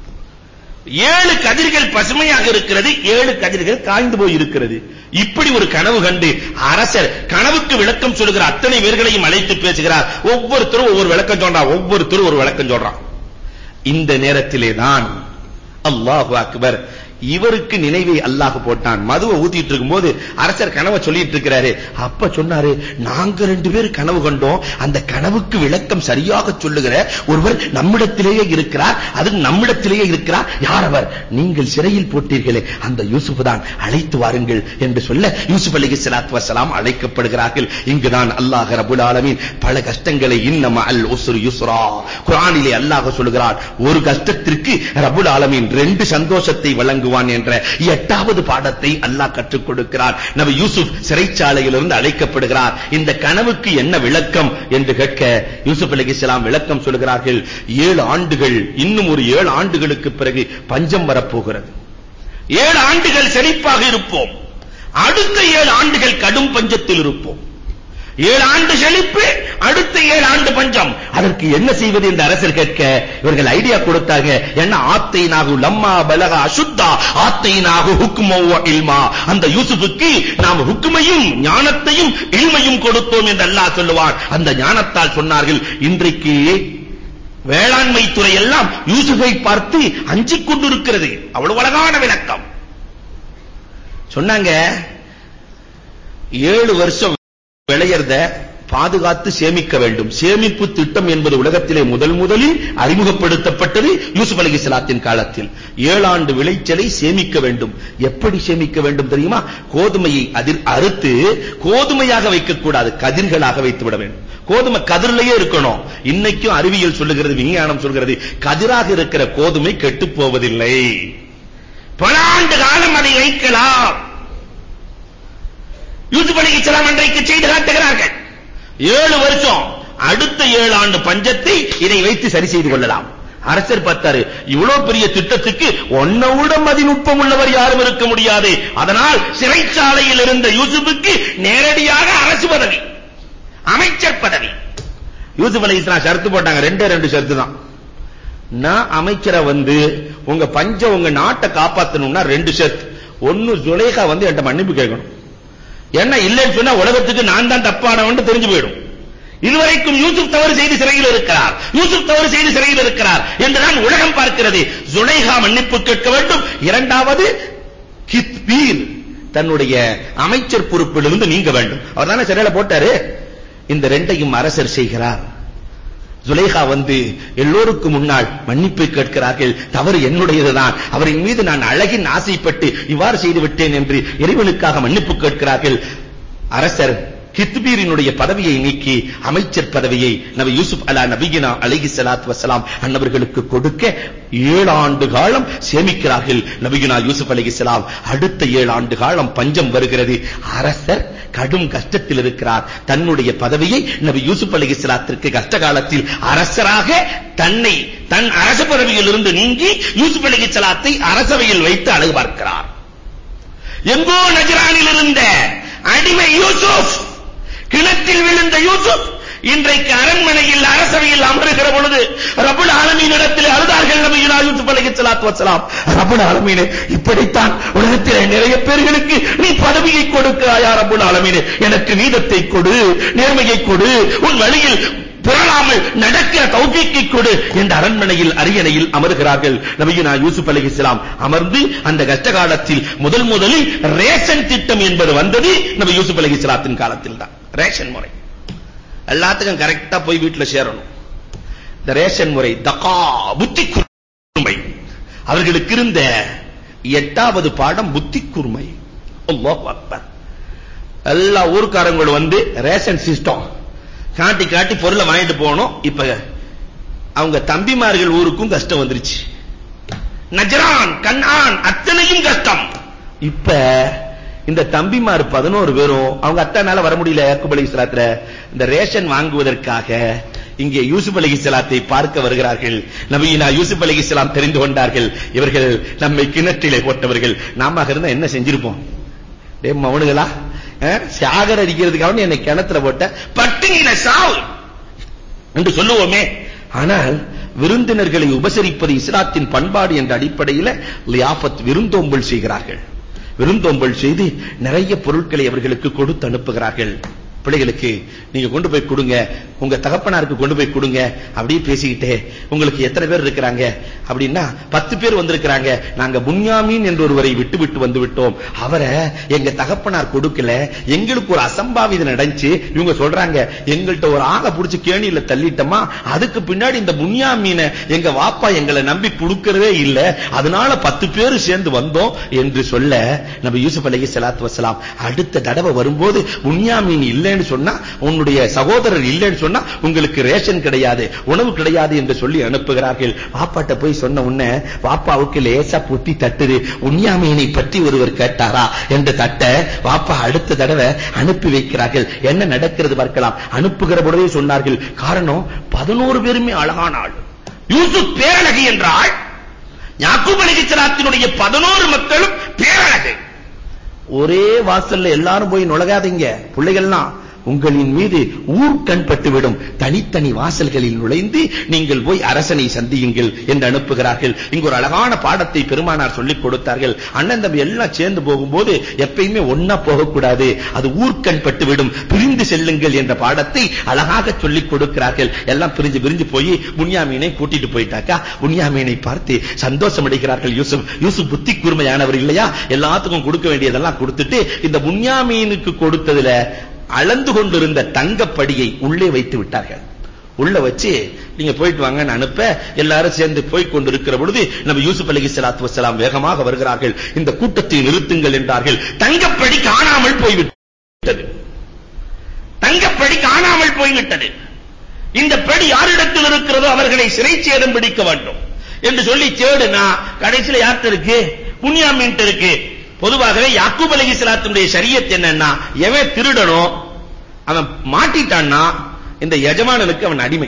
ஏழு கதிர்கள் பசுமையாக இருக்கிறது ஏழு கதிர்கள் காய்ந்து போய் இருக்கிறது இப்படி ஒரு கனவு கண்டு அரசர் கனவுக்கு விளக்கம் சொல்லுகிற அத்தனை பேர்களையும் அழைத்து பேசுகிறார் ஒவ்வொருத்தரும் ஒவ்வொரு விளக்கம் சொல்றான் ஒவ்வொருத்தரும் ஒரு விளக்கம் சொல்றான் இந்த நேரத்திலே தான் அல்லாஹு அக்பர் இவருக்கு நினைவை அல்லாஹ் போட்டான் மதுவை ஊத்திட்டு இருக்கும்போது அரசர் கனவை சொல்லிட்டு இருக்கிறாரு அப்ப சொன்னாரு நாங்க ரெண்டு பேர் கனவு கண்டோம் அந்த கனவுக்கு விளக்கம் சரியாக சொல்லுகிற ஒருவர் நம்மிடத்திலேயே இருக்கிறார் அது நம்மிடத்திலேயே இருக்கிறார் யார் அவர் நீங்கள் சிறையில் போட்டீர்களே அந்த யூசுப் தான் அழைத்து வாருங்கள் என்று சொல்ல யூசுப் அலைஹி ஸலாத்து வஸலாம் அழைக்கப்படுகிறார்கள் இங்குதான் அல்லாஹ் ரப்பல் ஆலமீன் பல கஷ்டங்களை இன்னம அல் உஸ்ரு யுஸ்ரா குர்ஆனிலே அல்லாஹ் சொல்கிறான் ஒரு கஷ்டத்திற்கு ரப்பல் ஆலமீன் ரெண்டு சந்தோஷத்தை வழங்குவான் என்ற எட்டாவது பாடத்தை அல்லாஹ் கற்றுக் கொடுக்கிறார் நபி யூசுப் சிறைச்சாலையிலிருந்து அழைக்கப்படுகிறார் இந்த கனவுக்கு என்ன விளக்கம் என்று கேட்க யூசுப் அலைஹிஸ்ஸலாம் விளக்கம் சொல்கிறார்கள் ஏழு ஆண்டுகள் இன்னும் ஒரு ஏழு ஆண்டுகளுக்கு பிறகு பஞ்சம் வரப்போகிறது ஏழு ஆண்டுகள் செழிப்பாக இருப்போம் அடுத்த ஏழு ஆண்டுகள் கடும் பஞ்சத்தில் இருப்போம் ஏழு ஆண்டு செழிப்பு அடுத்த ஏழு ஆண்டு பஞ்சம் அதற்கு என்ன செய்வது என்று அரசர் கேட்க இவர்கள் ஐடியா கொடுத்தாங்க என்ன ஆத்தை நாகு லம்மா பலக அசுத்தா ஆத்தை நாகு ஹுக்குமோ இல்மா அந்த யூசுஃபுக்கு நாம் ஹுக்குமையும் ஞானத்தையும் இல்மையும் கொடுத்தோம் என்று அல்லாஹ் சொல்லுவார் அந்த ஞானத்தால் சொன்னார்கள் இன்றைக்கு வேளாண்மை துறை எல்லாம் யூசுஃபை பார்த்து அஞ்சிக் கொண்டிருக்கிறது அவ்வளவு அழகான விளக்கம் சொன்னாங்க ஏழு வருஷம் விளையறத பாதுகாத்து சேமிக்க வேண்டும் சேமிப்பு திட்டம் என்பது உலகத்திலே முதல் முதலில் அறிமுகப்படுத்தப்பட்டது யூசுப் அலைஹிஸ்ஸலாத்தின் காலத்தில் ஏழாண்டு விளைச்சலை சேமிக்க வேண்டும் எப்படி சேமிக்க வேண்டும் தெரியுமா கோதுமையை அதிர் அறுத்து கோதுமையாக வைக்க கூடாது கதிர்களாக வைத்து விட வேண்டும் கோதுமை கதிரிலேயே இருக்கணும் இன்னைக்கும் அறிவியல் சொல்லுகிறது விஞ்ஞானம் சொல்கிறது கதிராக இருக்கிற கோதுமை கெட்டு போவதில்லை பல ஆண்டு காலம் அதை வைக்கலாம் யூசுப் அலைஹிஸ்ஸலாம் அன்றைக்கு செய்து காட்டுகிறார்கள் ஏழு வருஷம் அடுத்த ஏழு ஆண்டு பஞ்சத்தை இதை வைத்து சரி செய்து கொள்ளலாம் அரசர் பார்த்தாரு இவ்வளவு பெரிய திட்டத்துக்கு ஒன்ன விட மதிநுட்பம் உள்ளவர் யாரும் இருக்க முடியாது அதனால் சிறைச்சாலையில் இருந்த யூசுப்புக்கு நேரடியாக அரசு பதவி அமைச்சர் பதவி யூசுப் அலைஹிஸ்ஸலாம் ஷர்த்து போட்டாங்க ரெண்டே ரெண்டு ஷர்த்து தான் நான் அமைச்சரை வந்து உங்க பஞ்சம் உங்க நாட்டை காப்பாத்தணும்னா ரெண்டு ஷர்த் ஒன்னு ஜுலேகா வந்து என்கிட்ட மன்னிப்பு கேட்கணும் என்ன இல்லைன்னு சொன்னா உலகத்துக்கு நான் தான் தப்பானவன் தெரிஞ்சு போயிடும் இதுவரைக்கும் யூசுப் தவறு செய்து சிறையில் இருக்கிறார் யூசுப் தவறு செய்து சிறையில் இருக்கிறார் என்றுதான் உலகம் பார்க்கிறது ஜுலைஹா மன்னிப்பு கேட்க வேண்டும் இரண்டாவது கித்பீர் தன்னுடைய அமைச்சர் பொறுப்பிலிருந்து நீங்க வேண்டும் அவர் தானே சிறையில போட்டாரு இந்த ரெண்டையும் அரசர் செய்கிறார் ஜுலைஹா வந்து எல்லோருக்கும் முன்னால் மன்னிப்பு கேட்கிறார்கள் தவறு என்னுடையதுதான் அவரின் மீது நான் அழகின் ஆசைப்பட்டு இவ்வாறு செய்து விட்டேன் என்று இறைவனுக்காக மன்னிப்பு கேட்கிறார்கள் அரசர் கித்பீரினுடைய பதவியை நீக்கி அமைச்சர் பதவியை நபி யூசுப் அலா நபியினா அலைஹி ஸலாத்து வஸலாம் அன்னவர்களுக்கு கொடுக்க ஏழு ஆண்டு காலம் சேமிக்கிறார்கள் நபியினா யூசுப் அலைஹிஸ்ஸலாம் அடுத்த ஏழு ஆண்டு காலம் பஞ்சம் வருகிறது அரசர் கடும் கஷ்டத்தில் இருக்கிறார் தன்னுடைய பதவியை நபி யூசுப் அலைஹிஸ்ஸலாத்திற்கு கஷ்ட காலத்தில் அரசராக தன்னை தன் அரச பதவியில் இருந்து நீங்கி யூசுப் அலைஹிஸ்ஸலாத்தை அரசவையில் வைத்து அழகு பார்க்கிறார் எங்கோ நஜரானில் இருந்த அடிமை யூசுப் கிணத்தில் விழுந்த யூசுப் இன்றைக்கு அரண்மனையில் அரசவையில் அமருகிற பொழுது ரபுல் ஆலமீனிடத்தில் அழுதார்கள் நபியுனா யூசுப் அலைஹிஸ்ஸலாத்து வஸலாம் ரபுல் ஆலமீனே இப்படித்தான் உலகத்திலே நிறைய பேர்களுக்கு நீ பதவியை கொடுக்கிறாயா ரபுல் ஆலமீனே எனக்கு நீதத்தை கொடு நேர்மையை கொடு உன் வழியில் புரளாமல் நடக்கிற தௌஃபீக்கை கொடு என்ற அரண்மனையில் அரியணையில் அமர்கிறார்கள் நபியுனா யூசுப் அலைஹிஸ்ஸலாம் அமர்ந்து அந்த கஷ்ட காலத்தில் முதல் முதலில் ரேஷன் திட்டம் என்பது வந்தது நபி யூசுப் அலைஹிஸ்ஸலாத்தின் காலத்தில் தான் ரேஷன் முறை எல்லாத்துக்கும் கரெக்டா போய் வீட்டுல சேரணும் இந்த ரேஷன் முறை தகா புத்தி கூர்மை அவர்களுக்கு இருந்த எட்டாவது பாடம் புத்தி கூர்மை அல்லாஹ் அக்பர் எல்லா ஊர்க்காரங்களும் வந்து ரேஷன் சிஸ்டம் காட்டி காட்டி பொருளை வாங்கிட்டு போகணும் இப்ப அவங்க தம்பிமார்கள் ஊருக்கும் கஷ்டம் வந்துருச்சு நஜரான் கண்ணான் அத்தனையும் கஷ்டம் இப்ப இந்த தம்பிமார் பதினோரு பேரும் அவங்க அத்தானால வர முடியல யாக்கூப் அலைஹிஸ்ஸலாத்துல இந்த ரேஷன் வாங்குவதற்காக இங்கே யூசுப் அலைஹிஸ்ஸலாத்தை பார்க்க வருகிறார்கள் நபியினா யூசுப் அலைஹிஸ்ஸலாம் தெரிந்து கொண்டார்கள் இவர்கள் நம்மை கிணற்றிலே போட்டவர்கள் நாம இருந்தா என்ன செஞ்சிருப்போம் டேய் மவனுகளா சாகர் அடிக்கிறதுக்காக என்னை கிணத்துல போட்ட பட்டினியில சாவு என்று சொல்லுவோமே ஆனால் விருந்தினர்களை உபசரிப்பது இஸ்லாத்தின் பண்பாடு என்ற அடிப்படையில் லியாஃபத் விருந்தோம்பல் செய்கிறார்கள் விருந்தோம்பல் செய்து நிறைய பொருட்களை அவர்களுக்கு கொடுத்து அனுப்புகிறார்கள் பிள்ளைகளுக்கு நீங்க கொண்டு போய் கொடுங்க உங்க தகப்பனாருக்கு கொண்டு போய் கொடுங்க அப்படியே பேசிக்கிட்டே உங்களுக்கு எத்தனை பேர் இருக்கிறாங்க அப்படின்னா பத்து பேர் வந்திருக்கிறாங்க நாங்க புன்யாமீன் என்று ஒருவரை விட்டு விட்டு வந்து விட்டோம் அவரை எங்க தகப்பனார் கொடுக்கல எங்களுக்கு ஒரு அசம்பாவிதம் நடந்துச்சு இவங்க சொல்றாங்க எங்கள்கிட்ட ஒரு ஆளை புடிச்சு கேணியில தள்ளிட்டோமா அதுக்கு பின்னாடி இந்த புன்யாமீனை எங்க வாப்பா எங்களை நம்பி கொடுக்கறதே இல்ல அதனால பத்து பேர் சேர்ந்து வந்தோம் என்று சொல்ல நபி யூசுப் அலைஹி ஸலாத்து வஸலாம் அடுத்த தடவை வரும்போது புன்யாமீன் இல்லைன்னு சொன்னா உன்னுடைய சகோதரர் இல்லைன்னு சொன்னா உங்களுக்கு ரேஷன் கிடையாது உணவு கிடையாது என்று சொல்லி அனுப்புகிறார்கள் பாப்பாட்ட போய் சொன்ன உடனே பாப்பாவுக்கு லேசா புத்தி தட்டுது உன்யாமீனை பற்றி ஒருவர் கேட்டாரா என்று தட்ட பாப்பா அடுத்த தடவை அனுப்பி வைக்கிறார்கள் என்ன நடக்கிறது பார்க்கலாம் அனுப்புகிற பொழுதே சொன்னார்கள் காரணம் பதினோரு பேருமே அழகான ஆள் யூசுப் பேரழகு என்றால் யாக்கூப் அலைஹிஸ்ஸலாத்தினுடைய பதினோரு மக்களும் பேரழகு ஒரே வாசல்ல எல்லாரும் போய் நுழையாதீங்க பிள்ளைகள்லாம் உங்களின் மீது ஊர்க்கண் பட்டுவிடும் தனித்தனி வாசல்களில் நுழைந்து நீங்கள் போய் அரசனை சந்தியுங்கள் என்று அனுப்புகிறார்கள் இங்கு ஒரு அழகான பாடத்தை பெருமானார் சொல்லிக் கொடுத்தார்கள் அண்ணன் தம்பி எல்லாம் சேர்ந்து போகும்போது எப்பயுமே ஒன்னா போகக்கூடாது அது ஊர்க்கண் பட்டுவிடும் பிரிந்து செல்லுங்கள் என்ற பாடத்தை அழகாக சொல்லிக் கொடுக்கிறார்கள் எல்லாம் பிரிஞ்சு பிரிஞ்சு போய் புன்யாமீனை கூட்டிட்டு போயிட்டாக்கா புன்யாமீனை பார்த்து சந்தோஷம் அடைகிறார்கள் யூசுப் யூசுப் புத்தி கூர்மையானவர் இல்லையா எல்லாத்துக்கும் கொடுக்க வேண்டியதெல்லாம் கொடுத்துட்டு இந்த புன்யாமீனுக்கு கொடுத்ததுல அளந்து கொண்டிருந்த தங்கப்படியை உள்ளே வைத்து விட்டார்கள் உள்ள வச்சு நீங்க போயிட்டு வாங்கன்னு அனுப்ப எல்லாரும் சேர்ந்து போய் கொண்டிருக்கிற பொழுது நம்ம யூசுப் அலி சலாத்து வசலாம் வேகமாக வருகிறார்கள் இந்த கூட்டத்தை நிறுத்துங்கள் என்றார்கள் தங்கப்படி காணாமல் போய்விட்டது தங்கப்படி காணாமல் போய்விட்டது இந்த படி யாரிடத்தில் இருக்கிறதோ அவர்களை சிறை சேதம் பிடிக்க வேண்டும் என்று சொல்லி தேடுனா கடைசியில் யார்கிட்ட இருக்கு புன்யாமீன் இருக்கு பொதுவாகவே யாக்கூப் அலைஹிஸ்ஸலாத்துடைய ஷரியத் என்னன்னா எவன் திருடனோ அவன் மாட்டிட்டான்னா இந்த எஜமானனுக்கு அவன் அடிமை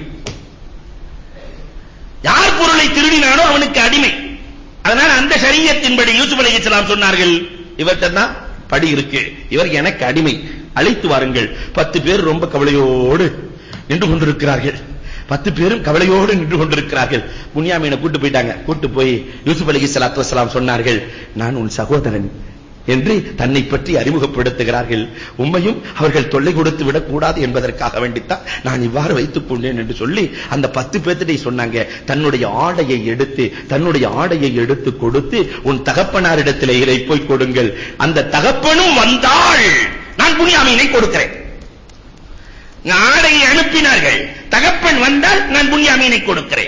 யார் பொருளை திருடினானோ அவனுக்கு அடிமை அதனால அந்த ஷரியத்தின்படி யூசுப் அலைஹிஸ்ஸலாம் சொன்னார்கள் இவர்ட்ட தான் படி இருக்கு இவர் எனக்கு அடிமை அழைத்து வாருங்கள் பத்து பேர் ரொம்ப கவலையோடு நின்று கொண்டிருக்கிறார்கள் பத்து பேரும் கவலையோடு நின்று கொண்டிருக்கிறார்கள் புன்யாமீனை கூட்டு போயிட்டாங்க கூட்டு போய் யூசுப் அலைஹிஸ்ஸலாத்து வஸலாம் சொன்னார்கள் நான் உன் சகோதரன் என்று தன்னை பற்றி அறிமுகப்படுத்துகிறார்கள் உண்மையும் அவர்கள் தொல்லை கொடுத்து விடக் கூடாது என்பதற்காக வேண்டித்தான் நான் இவ்வாறு வைத்துக் கொண்டேன் என்று சொல்லி அந்த பத்து பேர்த்திட்டை சொன்னாங்க தன்னுடைய ஆடையை எடுத்து தன்னுடைய ஆடையை எடுத்து கொடுத்து உன் தகப்பனாரிடத்திலே இதை போய் கொடுங்கள் அந்த தகப்பனும் வந்தாள் நான் புனியாமீனை கொடுக்கிறேன் ஆடையை அனுப்பினார்கள் தகப்பன் வந்தால் நான் புனியாமீனை கொடுக்கிறேன்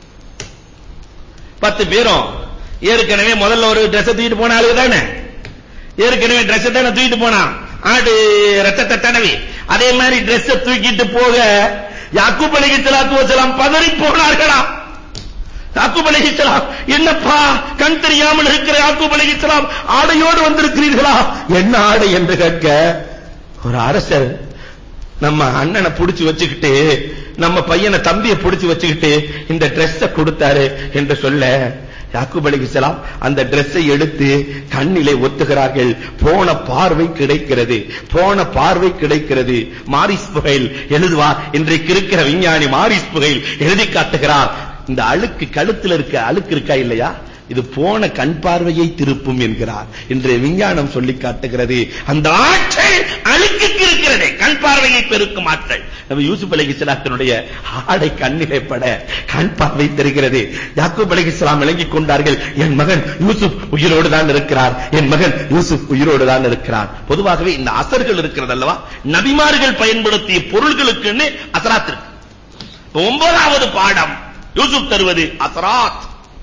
பத்து பேரும் ஏற்கனவே முதல்ல ஒரு ட்ரெஸ் தூக்கிட்டு போன ஆளு தானே ஏற்கனவே ட்ரெஸ் தானே தூக்கிட்டு போனான் ஆடு ரத்தத்தை தடவி அதே மாதிரி ட்ரெஸ் தூக்கிட்டு போக யாக்கூப் அலைஹிஸ்ஸலாத்து வஸலாம் பதறி போனார்களாம் யாக்கூப் அலைஹிஸ்ஸலாம் என்னப்பா கண் தெரியாமல் இருக்கிற யாக்கூப் அலைஹிஸ்ஸலாம் ஆடையோடு வந்திருக்கிறீர்களா என்ன ஆடை என்று கேட்க ஒரு அரசர் நம்ம அண்ணனை புடிச்சு வச்சுக்கிட்டு நம்ம பையனை தம்பியை புடிச்சு வச்சுக்கிட்டு இந்த Dress-அ கொடுத்தாரு என்று சொல்ல யாக்கூப் அலைஹிஸ்ஸலாம் அந்த Dress-ஐ எடுத்து கண்ணிலே ஒத்துகிறார்கள் போன பார்வை கிடைக்கிறது போன பார்வை கிடைக்கிறது மாரிஸ் புகைல் எழுதுவார் இன்றைக்கு இருக்கிற விஞ்ஞானி மாரிஸ் புகைல் எழுதி காட்டுகிறார் இந்த அழுக்கு கழுத்துல இருக்க அழுக்கு இருக்கா இல்லையா இது போன கண் பார்வையை திருப்பும் என்கிறார் இன்றைய விஞ்ஞானம் சொல்லி காட்டுகிறது அந்த ஆற்றல் அழுக்குக்கு இருக்கிறது கண் பார்வையை பெருக்கும் ஆற்றல் நம்ம யூசுப் அலைஹிஸ்ஸலாத்தினுடைய ஆடை கண்ணிலே பட கண் பார்வை தெரிகிறது யாக்கூப் அலைஹிஸ்ஸலாம் விளங்கிக் கொண்டார்கள் என் மகன் யூசுப் உயிரோடு தான் இருக்கிறார் என் மகன் யூசுப் உயிரோடு தான் இருக்கிறார் பொதுவாகவே இந்த அசர்கள் இருக்கிறது அல்லவா நபிமார்கள் பயன்படுத்திய பொருள்களுக்குன்னு அசராத் இருக்கு இப்ப ஒன்பதாவது பாடம் யூசுப் தருவது அசராத்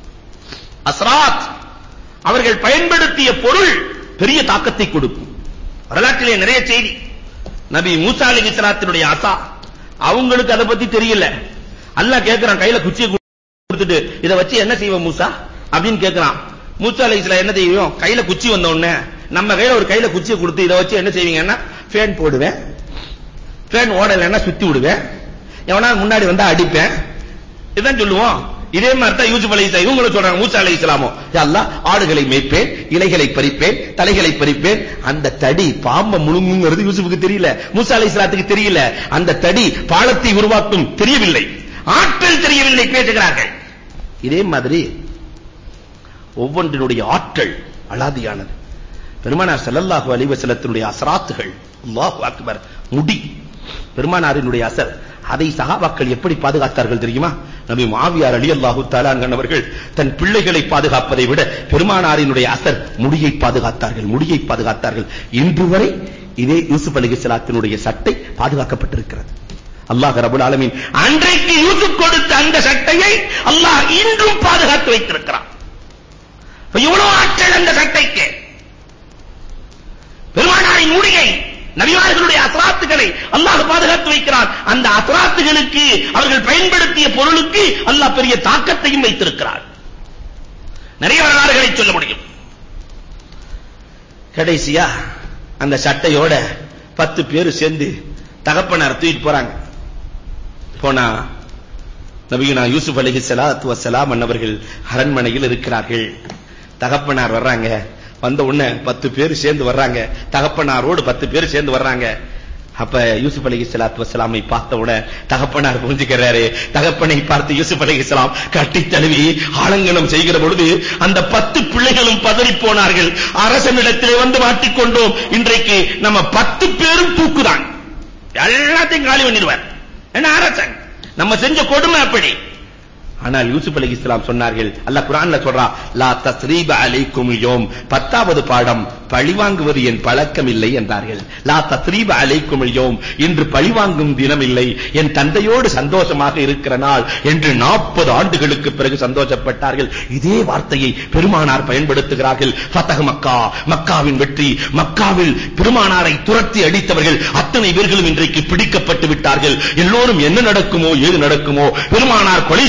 அஸ்ராத் அவர்கள் பயன்படுத்திய பொருள் பெரிய தாக்கத்தை கொடுக்கும் வரலாற்றிலே நிறைய செய்தி நபி மூசா அலைஹிஸ்ஸலாத்தினுடைய அசா அவங்களுக்கு அதை பத்தி தெரியல அல்லாஹ் கேக்குறான் கையில குச்சியை கொடுத்துட்டு இத வச்சு என்ன செய்வோம் மூசா அப்படின்னு கேக்குறான் மூசா அலைஹிஸ்ஸலாம் என்ன செய்வோம் கையில குச்சி வந்த உடனே நம்ம கையில ஒரு கையில குச்சியை கொடுத்து இத வச்சு என்ன செய்வீங்கன்னா ஃபேன் போடுவேன் ஃபேன் ஓடலைன்னா சுத்தி விடுவேன் எவனா முன்னாடி வந்தா அடிப்பேன் இதான் சொல்லுவோம் இதே மாதிரி தான் யூசுப் அலைஹிஸ்ஸலாம் இவங்களும் சொல்றாங்க மூசா அலைஹிஸ்ஸலாமோ யா அல்லாஹ் ஆடுகளை மேய்ப்பேன் இலைகளை பறிப்பேன் தலைகளை பறிப்பேன் அந்த தடி பாம்ப முழுங்குங்கிறது யூசுஃபுக்கு தெரியல மூசா அலைஹிஸ்ஸலாத்துக்கு தெரியல அந்த தடி பாலத்தை உருவாக்கும் தெரியவில்லை ஆற்றல் தெரியவில்லை பேசுகிறார்கள் இதே மாதிரி ஒவ்வொன்றினுடைய ஆற்றல் அலாதியானது பெருமானார் ஸல்லல்லாஹு அலைஹி வஸல்லத்தினுடைய அஸ்ராத்துகள் அல்லாஹு அக்பர் முடி பெருமானாரினுடைய அசர் அதை சகாபாக்கள் எப்படி பாதுகாத்தார்கள் தெரியுமா நபி மாவியார் அலி அல்லாஹு அவர்கள் தன் பிள்ளைகளை பாதுகாப்பதை விட பெருமானாரினுடைய அசர் முடியை பாதுகாத்தார்கள் முடியை பாதுகாத்தார்கள் இன்று வரை இதே யூசுப் அலைஹிஸ்ஸலாத்தினுடைய சட்டை பாதுகாக்கப்பட்டிருக்கிறது அல்லாஹ் ரபுல் ஆலமீன் அன்றைக்கு யூசுப் கொடுத்த அந்த சட்டையை அல்லாஹ் இன்றும் பாதுகாத்து வைத்திருக்கிறான் எவ்வளவு ஆற்றல் அந்த சட்டைக்கு பெருமானாரின் முடியை நபிமார்களுடைய அஸ்ராத்துகளை அல்லாஹ் பாதுகாத்து வைக்கிறான் அந்த அஸ்ராத்துகளுக்கு அவர்கள் பயன்படுத்திய பொருளுக்கு அல்லாஹ் பெரிய தாக்கத்தையும் வைத்திருக்கிறார் நிறைய வரலாறுகளை சொல்ல முடியும் கடைசியா அந்த சட்டையோட பத்து பேர் சேர்ந்து தகப்பனார் தூக்கிட்டு போறாங்க போனா நபியுனா யூசுப் அலைஹிஸ்ஸலாத்து வஸ்ஸலாம் அன்னவர்கள் அரண்மனையில் இருக்கிறார்கள் தகப்பனார் வர்றாங்க வந்த உடனே பத்து பேர் சேர்ந்து வர்றாங்க தகப்பனாரோடு பத்து பேர் சேர்ந்து வர்றாங்க அப்ப யூசுப் அலைஹிஸ்ஸலாத்து வஸ்ஸலாமை பார்த்த உடனே தகப்பனார் புரிஞ்சுக்கிறாரு தகப்பனை பார்த்து யூசுப் அலைஹிஸ்ஸலாம் கட்டி தழுவி ஆலங்கனம் செய்கிற பொழுது அந்த பத்து பிள்ளைகளும் பதறி போனார்கள் அரசனிடத்திலே வந்து மாட்டிக்கொண்டோம் இன்றைக்கு நம்ம பத்து பேரும் தூக்குதான் எல்லாத்தையும் காலி பண்ணிடுவார் என்ன அரசன் நம்ம செஞ்ச கொடுமை அப்படி ஆனால் யூசுப் அலைஹிஸ்ஸலாம் சொன்னார்கள் அல்லாஹ் குர்ஆன்ல சொல்றான் லா தஸ்ரீப அலைக்கும் யோம் பத்தாவது பாடம் பழிவாங்குவது என் பழக்கம் இல்லை என்றார்கள் லா தஸ்ரீப அலைக்கும் யோம் இன்று பழிவாங்கும் தினம் இல்லை என் தந்தையோடு சந்தோஷமாக இருக்கிற நாள் என்று 40 ஆண்டுகளுக்கு பிறகு சந்தோஷப்பட்டார்கள் இதே வார்த்தையை பெருமானார் பயன்படுத்துகிறார்கள் ஃபதஹ் மக்கா மக்காவின் வெற்றி மக்காவில் பெருமானாரை துரத்தி அடித்தவர்கள் அத்தனை பேர்களும் இன்றைக்கு பிடிக்கப்பட்டு விட்டார்கள் எல்லோரும் என்ன நடக்குமோ ஏது நடக்குமோ பெருமானார் கொலை செய்து விடுவார்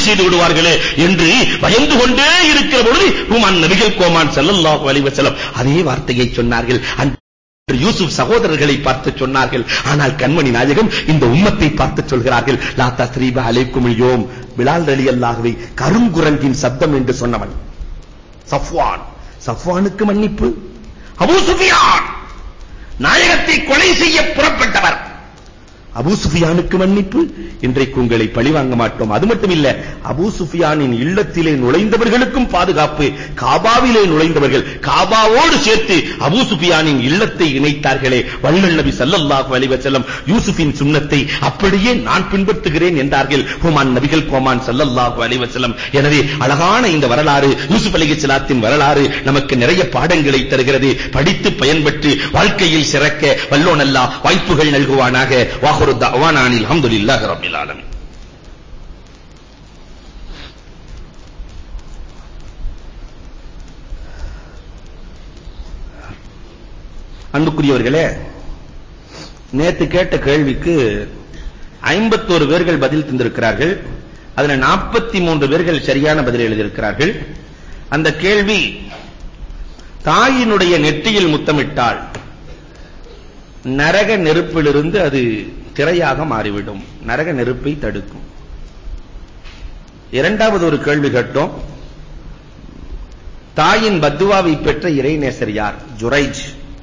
விடுவார்களே என்று பயந்து கொண்டே இருக்கிற பொழுது ஹுமான் நபிகள் கோமான் ஸல்லல்லாஹு அலைஹி வஸல்லம் அதே வார்த்தையை சொன்னார்கள் அன்று யூசுப் சகோதரர்களை பார்த்து சொன்னார்கள் ஆனால் கண்மணி நாயகம் இந்த உம்மத்தை பார்த்து சொல்கிறார்கள் லா தஸ்ரீப அலைக்கும் யோம் பிலால் ரலியல்லாஹுவை கருங்குரங்கின் சப்தம் என்று சொன்னவன் சஃப்வான் சஃப்வானுக்கு மன்னிப்பு அபூ சுஃபியான் நாயகத்தை கொலை செய்ய புறப்பட்டவர் அபூ சுஃபியானுக்கு மன்னிப்பு இன்றைக்கு உங்களை பழிவாங்க மாட்டோம் அது மட்டும் இல்ல அபூ சுஃபியானின் இல்லத்திலே நுழைந்தவர்களுக்கும் பாதுகாப்பு காபாவிலே நுழைந்தவர்கள் காபாவோடு சேர்த்து அபூ சுஃபியானின் இல்லத்தை இணைத்தார்களே வள்ளல் நபி ஸல்லல்லாஹு அலைஹி வஸல்லம் யூசுஃபின் சுன்னத்தை அப்படியே நான் பின்பற்றுகிறேன் என்றார்கள் ஹுமான் நபிகள் கோமான் ஸல்லல்லாஹு அலைஹி வஸல்லம் எனவே அழகான இந்த வரலாறு யூசுப் அலைஹிஸ்ஸலாத்தின் வரலாறு நமக்கு நிறைய பாடங்களை தருகிறது படித்து பயன்பெற்று வாழ்க்கையில் சிறக்க வல்லோன் அல்லாஹ் வாய்ப்புகள் நல்குவானாக வாஹுரு தஅவானா அனில் ஹம்துலில்லாஹி ரப்பில் ஆலமீன் அன்புக்குரியவர்களே நேத்து கேட்ட கேள்விக்கு 51 பேர்கள் பதில் தந்திருக்கிறார்கள் அதுல 43 பேர்கள் சரியான பதில் எழுதியிருக்கிறார்கள் அந்த கேள்வி தாயினுடைய நெற்றியில் முத்தமிட்டால் நரக நெருப்பிலிருந்து அது திரையாக மாறிவிடும் நரக நெருப்பை தடுக்கும் இரண்டாவது ஒரு கேள்வி கேட்டோம் தாயின் பத்துவாவை பெற்ற இறைநேசர் யார் ஜுரைஜ்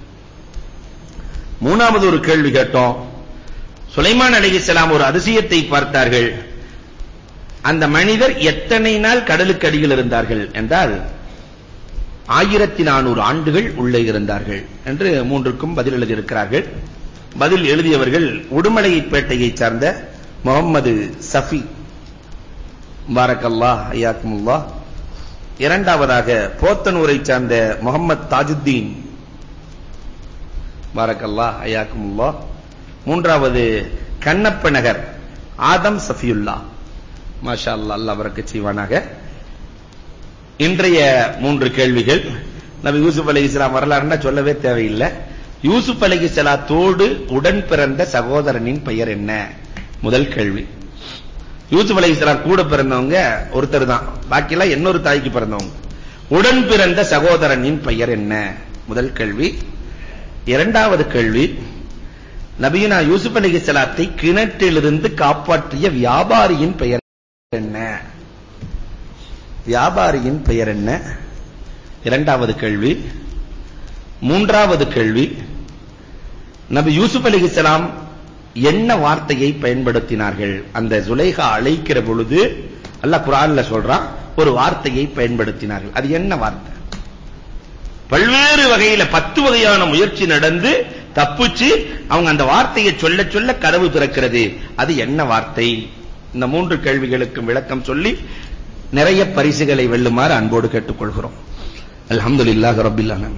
மூணாவது ஒரு கேள்வி கேட்டோம் சுலைமான் அலைஹிஸ்ஸலாம் ஒரு அதிசயத்தை பார்த்தார்கள் அந்த மனிதர் எத்தனை நாள் கடலுக்கு அடியில் இருந்தார்கள் என்றால் ஆயிரத்தி நானூறு ஆண்டுகள் உள்ளே இருந்தார்கள் என்று மூன்றுக்கும் பதில் எழுதியிருக்கிறார்கள் பதில் எழுதியவர்கள் உடுமலைப்பேட்டையைச் சார்ந்த முகமது சஃபி பாரக்கல்லா ஐயாக்குமுல்லா இரண்டாவதாக போத்தனூரை சார்ந்த முகமது தாஜுத்தீன் பாரக்கல்லா ஐயாக்குமுல்லா மூன்றாவது கண்ணப்ப நகர் ஆதம் சஃபியுல்லா மாஷா அல்லாஹ் அல்லாஹ் வரக்கச் செய்வானாக இன்றைய மூன்று கேள்விகள் நபி யூசுப் அலைஹிஸ்ஸலாம் வரலாறுன்னா சொல்லவே தேவையில்லை யூசுப் அலைஹிஸ்ஸலாத்தோடு உடன் பிறந்த சகோதரனின் பெயர் என்ன முதல் கேள்வி யூசுப் அலைஹிஸ்ஸலாம் கூட பிறந்தவங்க ஒருத்தர் தான் பாக்கியெல்லாம் இன்னொரு தாய்க்கு பிறந்தவங்க உடன் பிறந்த சகோதரனின் பெயர் என்ன முதல் கேள்வி இரண்டாவது கேள்வி நபியுனா யூசுப் அலைஹிஸ்ஸலாத்தை கிணற்றிலிருந்து காப்பாற்றிய வியாபாரியின் பெயர் என்ன வியாபாரியின் பெயர் என்ன இரண்டாவது கேள்வி மூன்றாவது கேள்வி நபி யூசுப் அலைஹிஸ்ஸலாம் என்ன வார்த்தையை பயன்படுத்தினார்கள் அந்த ஜுலைஹா அழைக்கிற பொழுது அல்லாஹ் குர்ஆன்ல சொல்றான் ஒரு வார்த்தையை பயன்படுத்தினார்கள் அது என்ன வார்த்தை பல்வேறு வகையில பத்து வகையான முயற்சி நடந்து தப்பிச்சு அவங்க அந்த வார்த்தையை சொல்ல சொல்ல கதவு திறக்கிறது அது என்ன வார்த்தை இந்த மூன்று கேள்விகளுக்கும் விளக்கம் சொல்லி நிறைய பரிசுகளை வெல்லுமாறு அன்போடு கேட்டுக்கொள்கிறோம் அல்ஹம்துலில்லாஹி ரப்பில் ஆலமீன்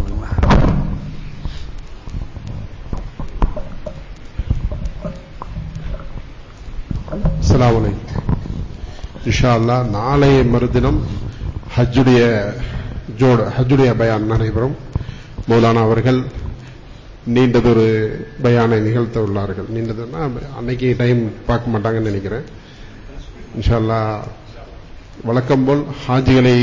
அஸ்ஸலாமு அலைக்கும் இன்ஷா அல்லாஹ் நாளைய மறுதினம் ஹஜ்ஜுடைய ஜோட ஹஜ்ஜுடைய பயான் நடைபெறும் மௌலானா அவர்கள் நீண்டதொரு பயானை நிகழ்த்த உள்ளார்கள் நீண்டதுன்னா அன்னைக்கு டைம் பார்க்க மாட்டாங்கன்னு நினைக்கிறேன் இன்ஷா அல்லாஹ் வழக்கம் போல் ஹாஜிகளை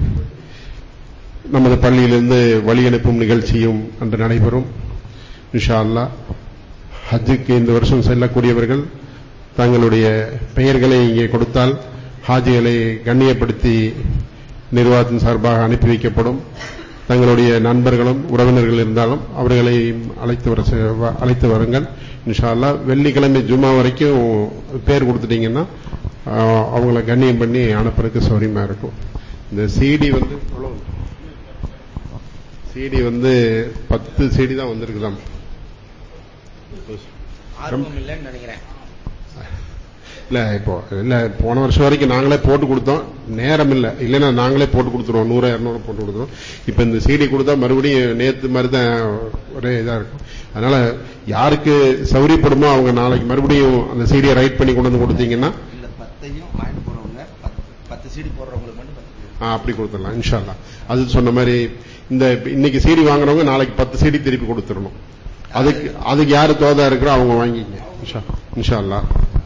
நமது பள்ளியிலிருந்து வழி அனுப்பும் நிகழ்ச்சியும் அன்று நடைபெறும் இன்ஷா அல்லாஹ் ஹஜ்ஜுக்கு இந்த வருஷம் செல்லக்கூடியவர்கள் தங்களுடைய பெயர்களை இங்கே கொடுத்தால் ஹாஜிகளை கண்ணியப்படுத்தி நிர்வாகத்தின் சார்பாக அனுப்பி வைக்கப்படும் தங்களுடைய நண்பர்களும் உறவினர்கள் இருந்தாலும் அவர்களை அழைத்து வர செ- அழைத்து வருங்கள் இன்ஷா அல்லாஹ் வெள்ளிக்கிழமை ஜும்மா வரைக்கும் பேர் கொடுத்துட்டீங்கன்னா ஆஹ், அவங்கள கண்ணியம் பண்ணி அனுப்புறதுக்கு சௌரியமா இருக்கும் இந்த சிடி வந்து சிடி வந்து பத்து சிடி தான் வந்திருக்குதாம் ஆர்வம் இல்லைன்னு நினைக்கிறேன் இல்ல இப்போ இல்ல போன வருஷம் வரைக்கும் நாங்களே போட்டு கொடுத்தோம் நேரம் இல்ல இல்லைன்னா நாங்களே போட்டு கொடுத்துருவோம் நூறு இருநூறு போட்டு கொடுத்துருவோம் இப்ப இந்த சிடி கொடுத்தா மறுபடியும் நேத்து மாதிரி தான் ஒரே இதா இருக்கும் அதனால யாருக்கு சௌரியப்படுமோ அவங்க நாளைக்கு மறுபடியும் அந்த சிடியை ரைட் பண்ணி கொண்டு வந்து கொடுத்தீங்கன்னா இந்த பத்தையும் வாங்கிட்டு போறவங்க பத்து சீடி போடுறவங்களுக்கு மட்டும் பத்து ஆ, அப்படி கொடுத்துடலாம் இன்ஷா அல்லாஹ் அது சொன்ன மாதிரி இந்த இன்னைக்கு சிடி வாங்குறவங்க நாளைக்கு பத்து சிடி திருப்பி கொடுத்துடணும் அதுக்கு அதுக்கு யாரு தோதா இருக்கிறோ அவங்க வாங்கிக்கங்க இன்ஷா இன்ஷா அல்லாஹ்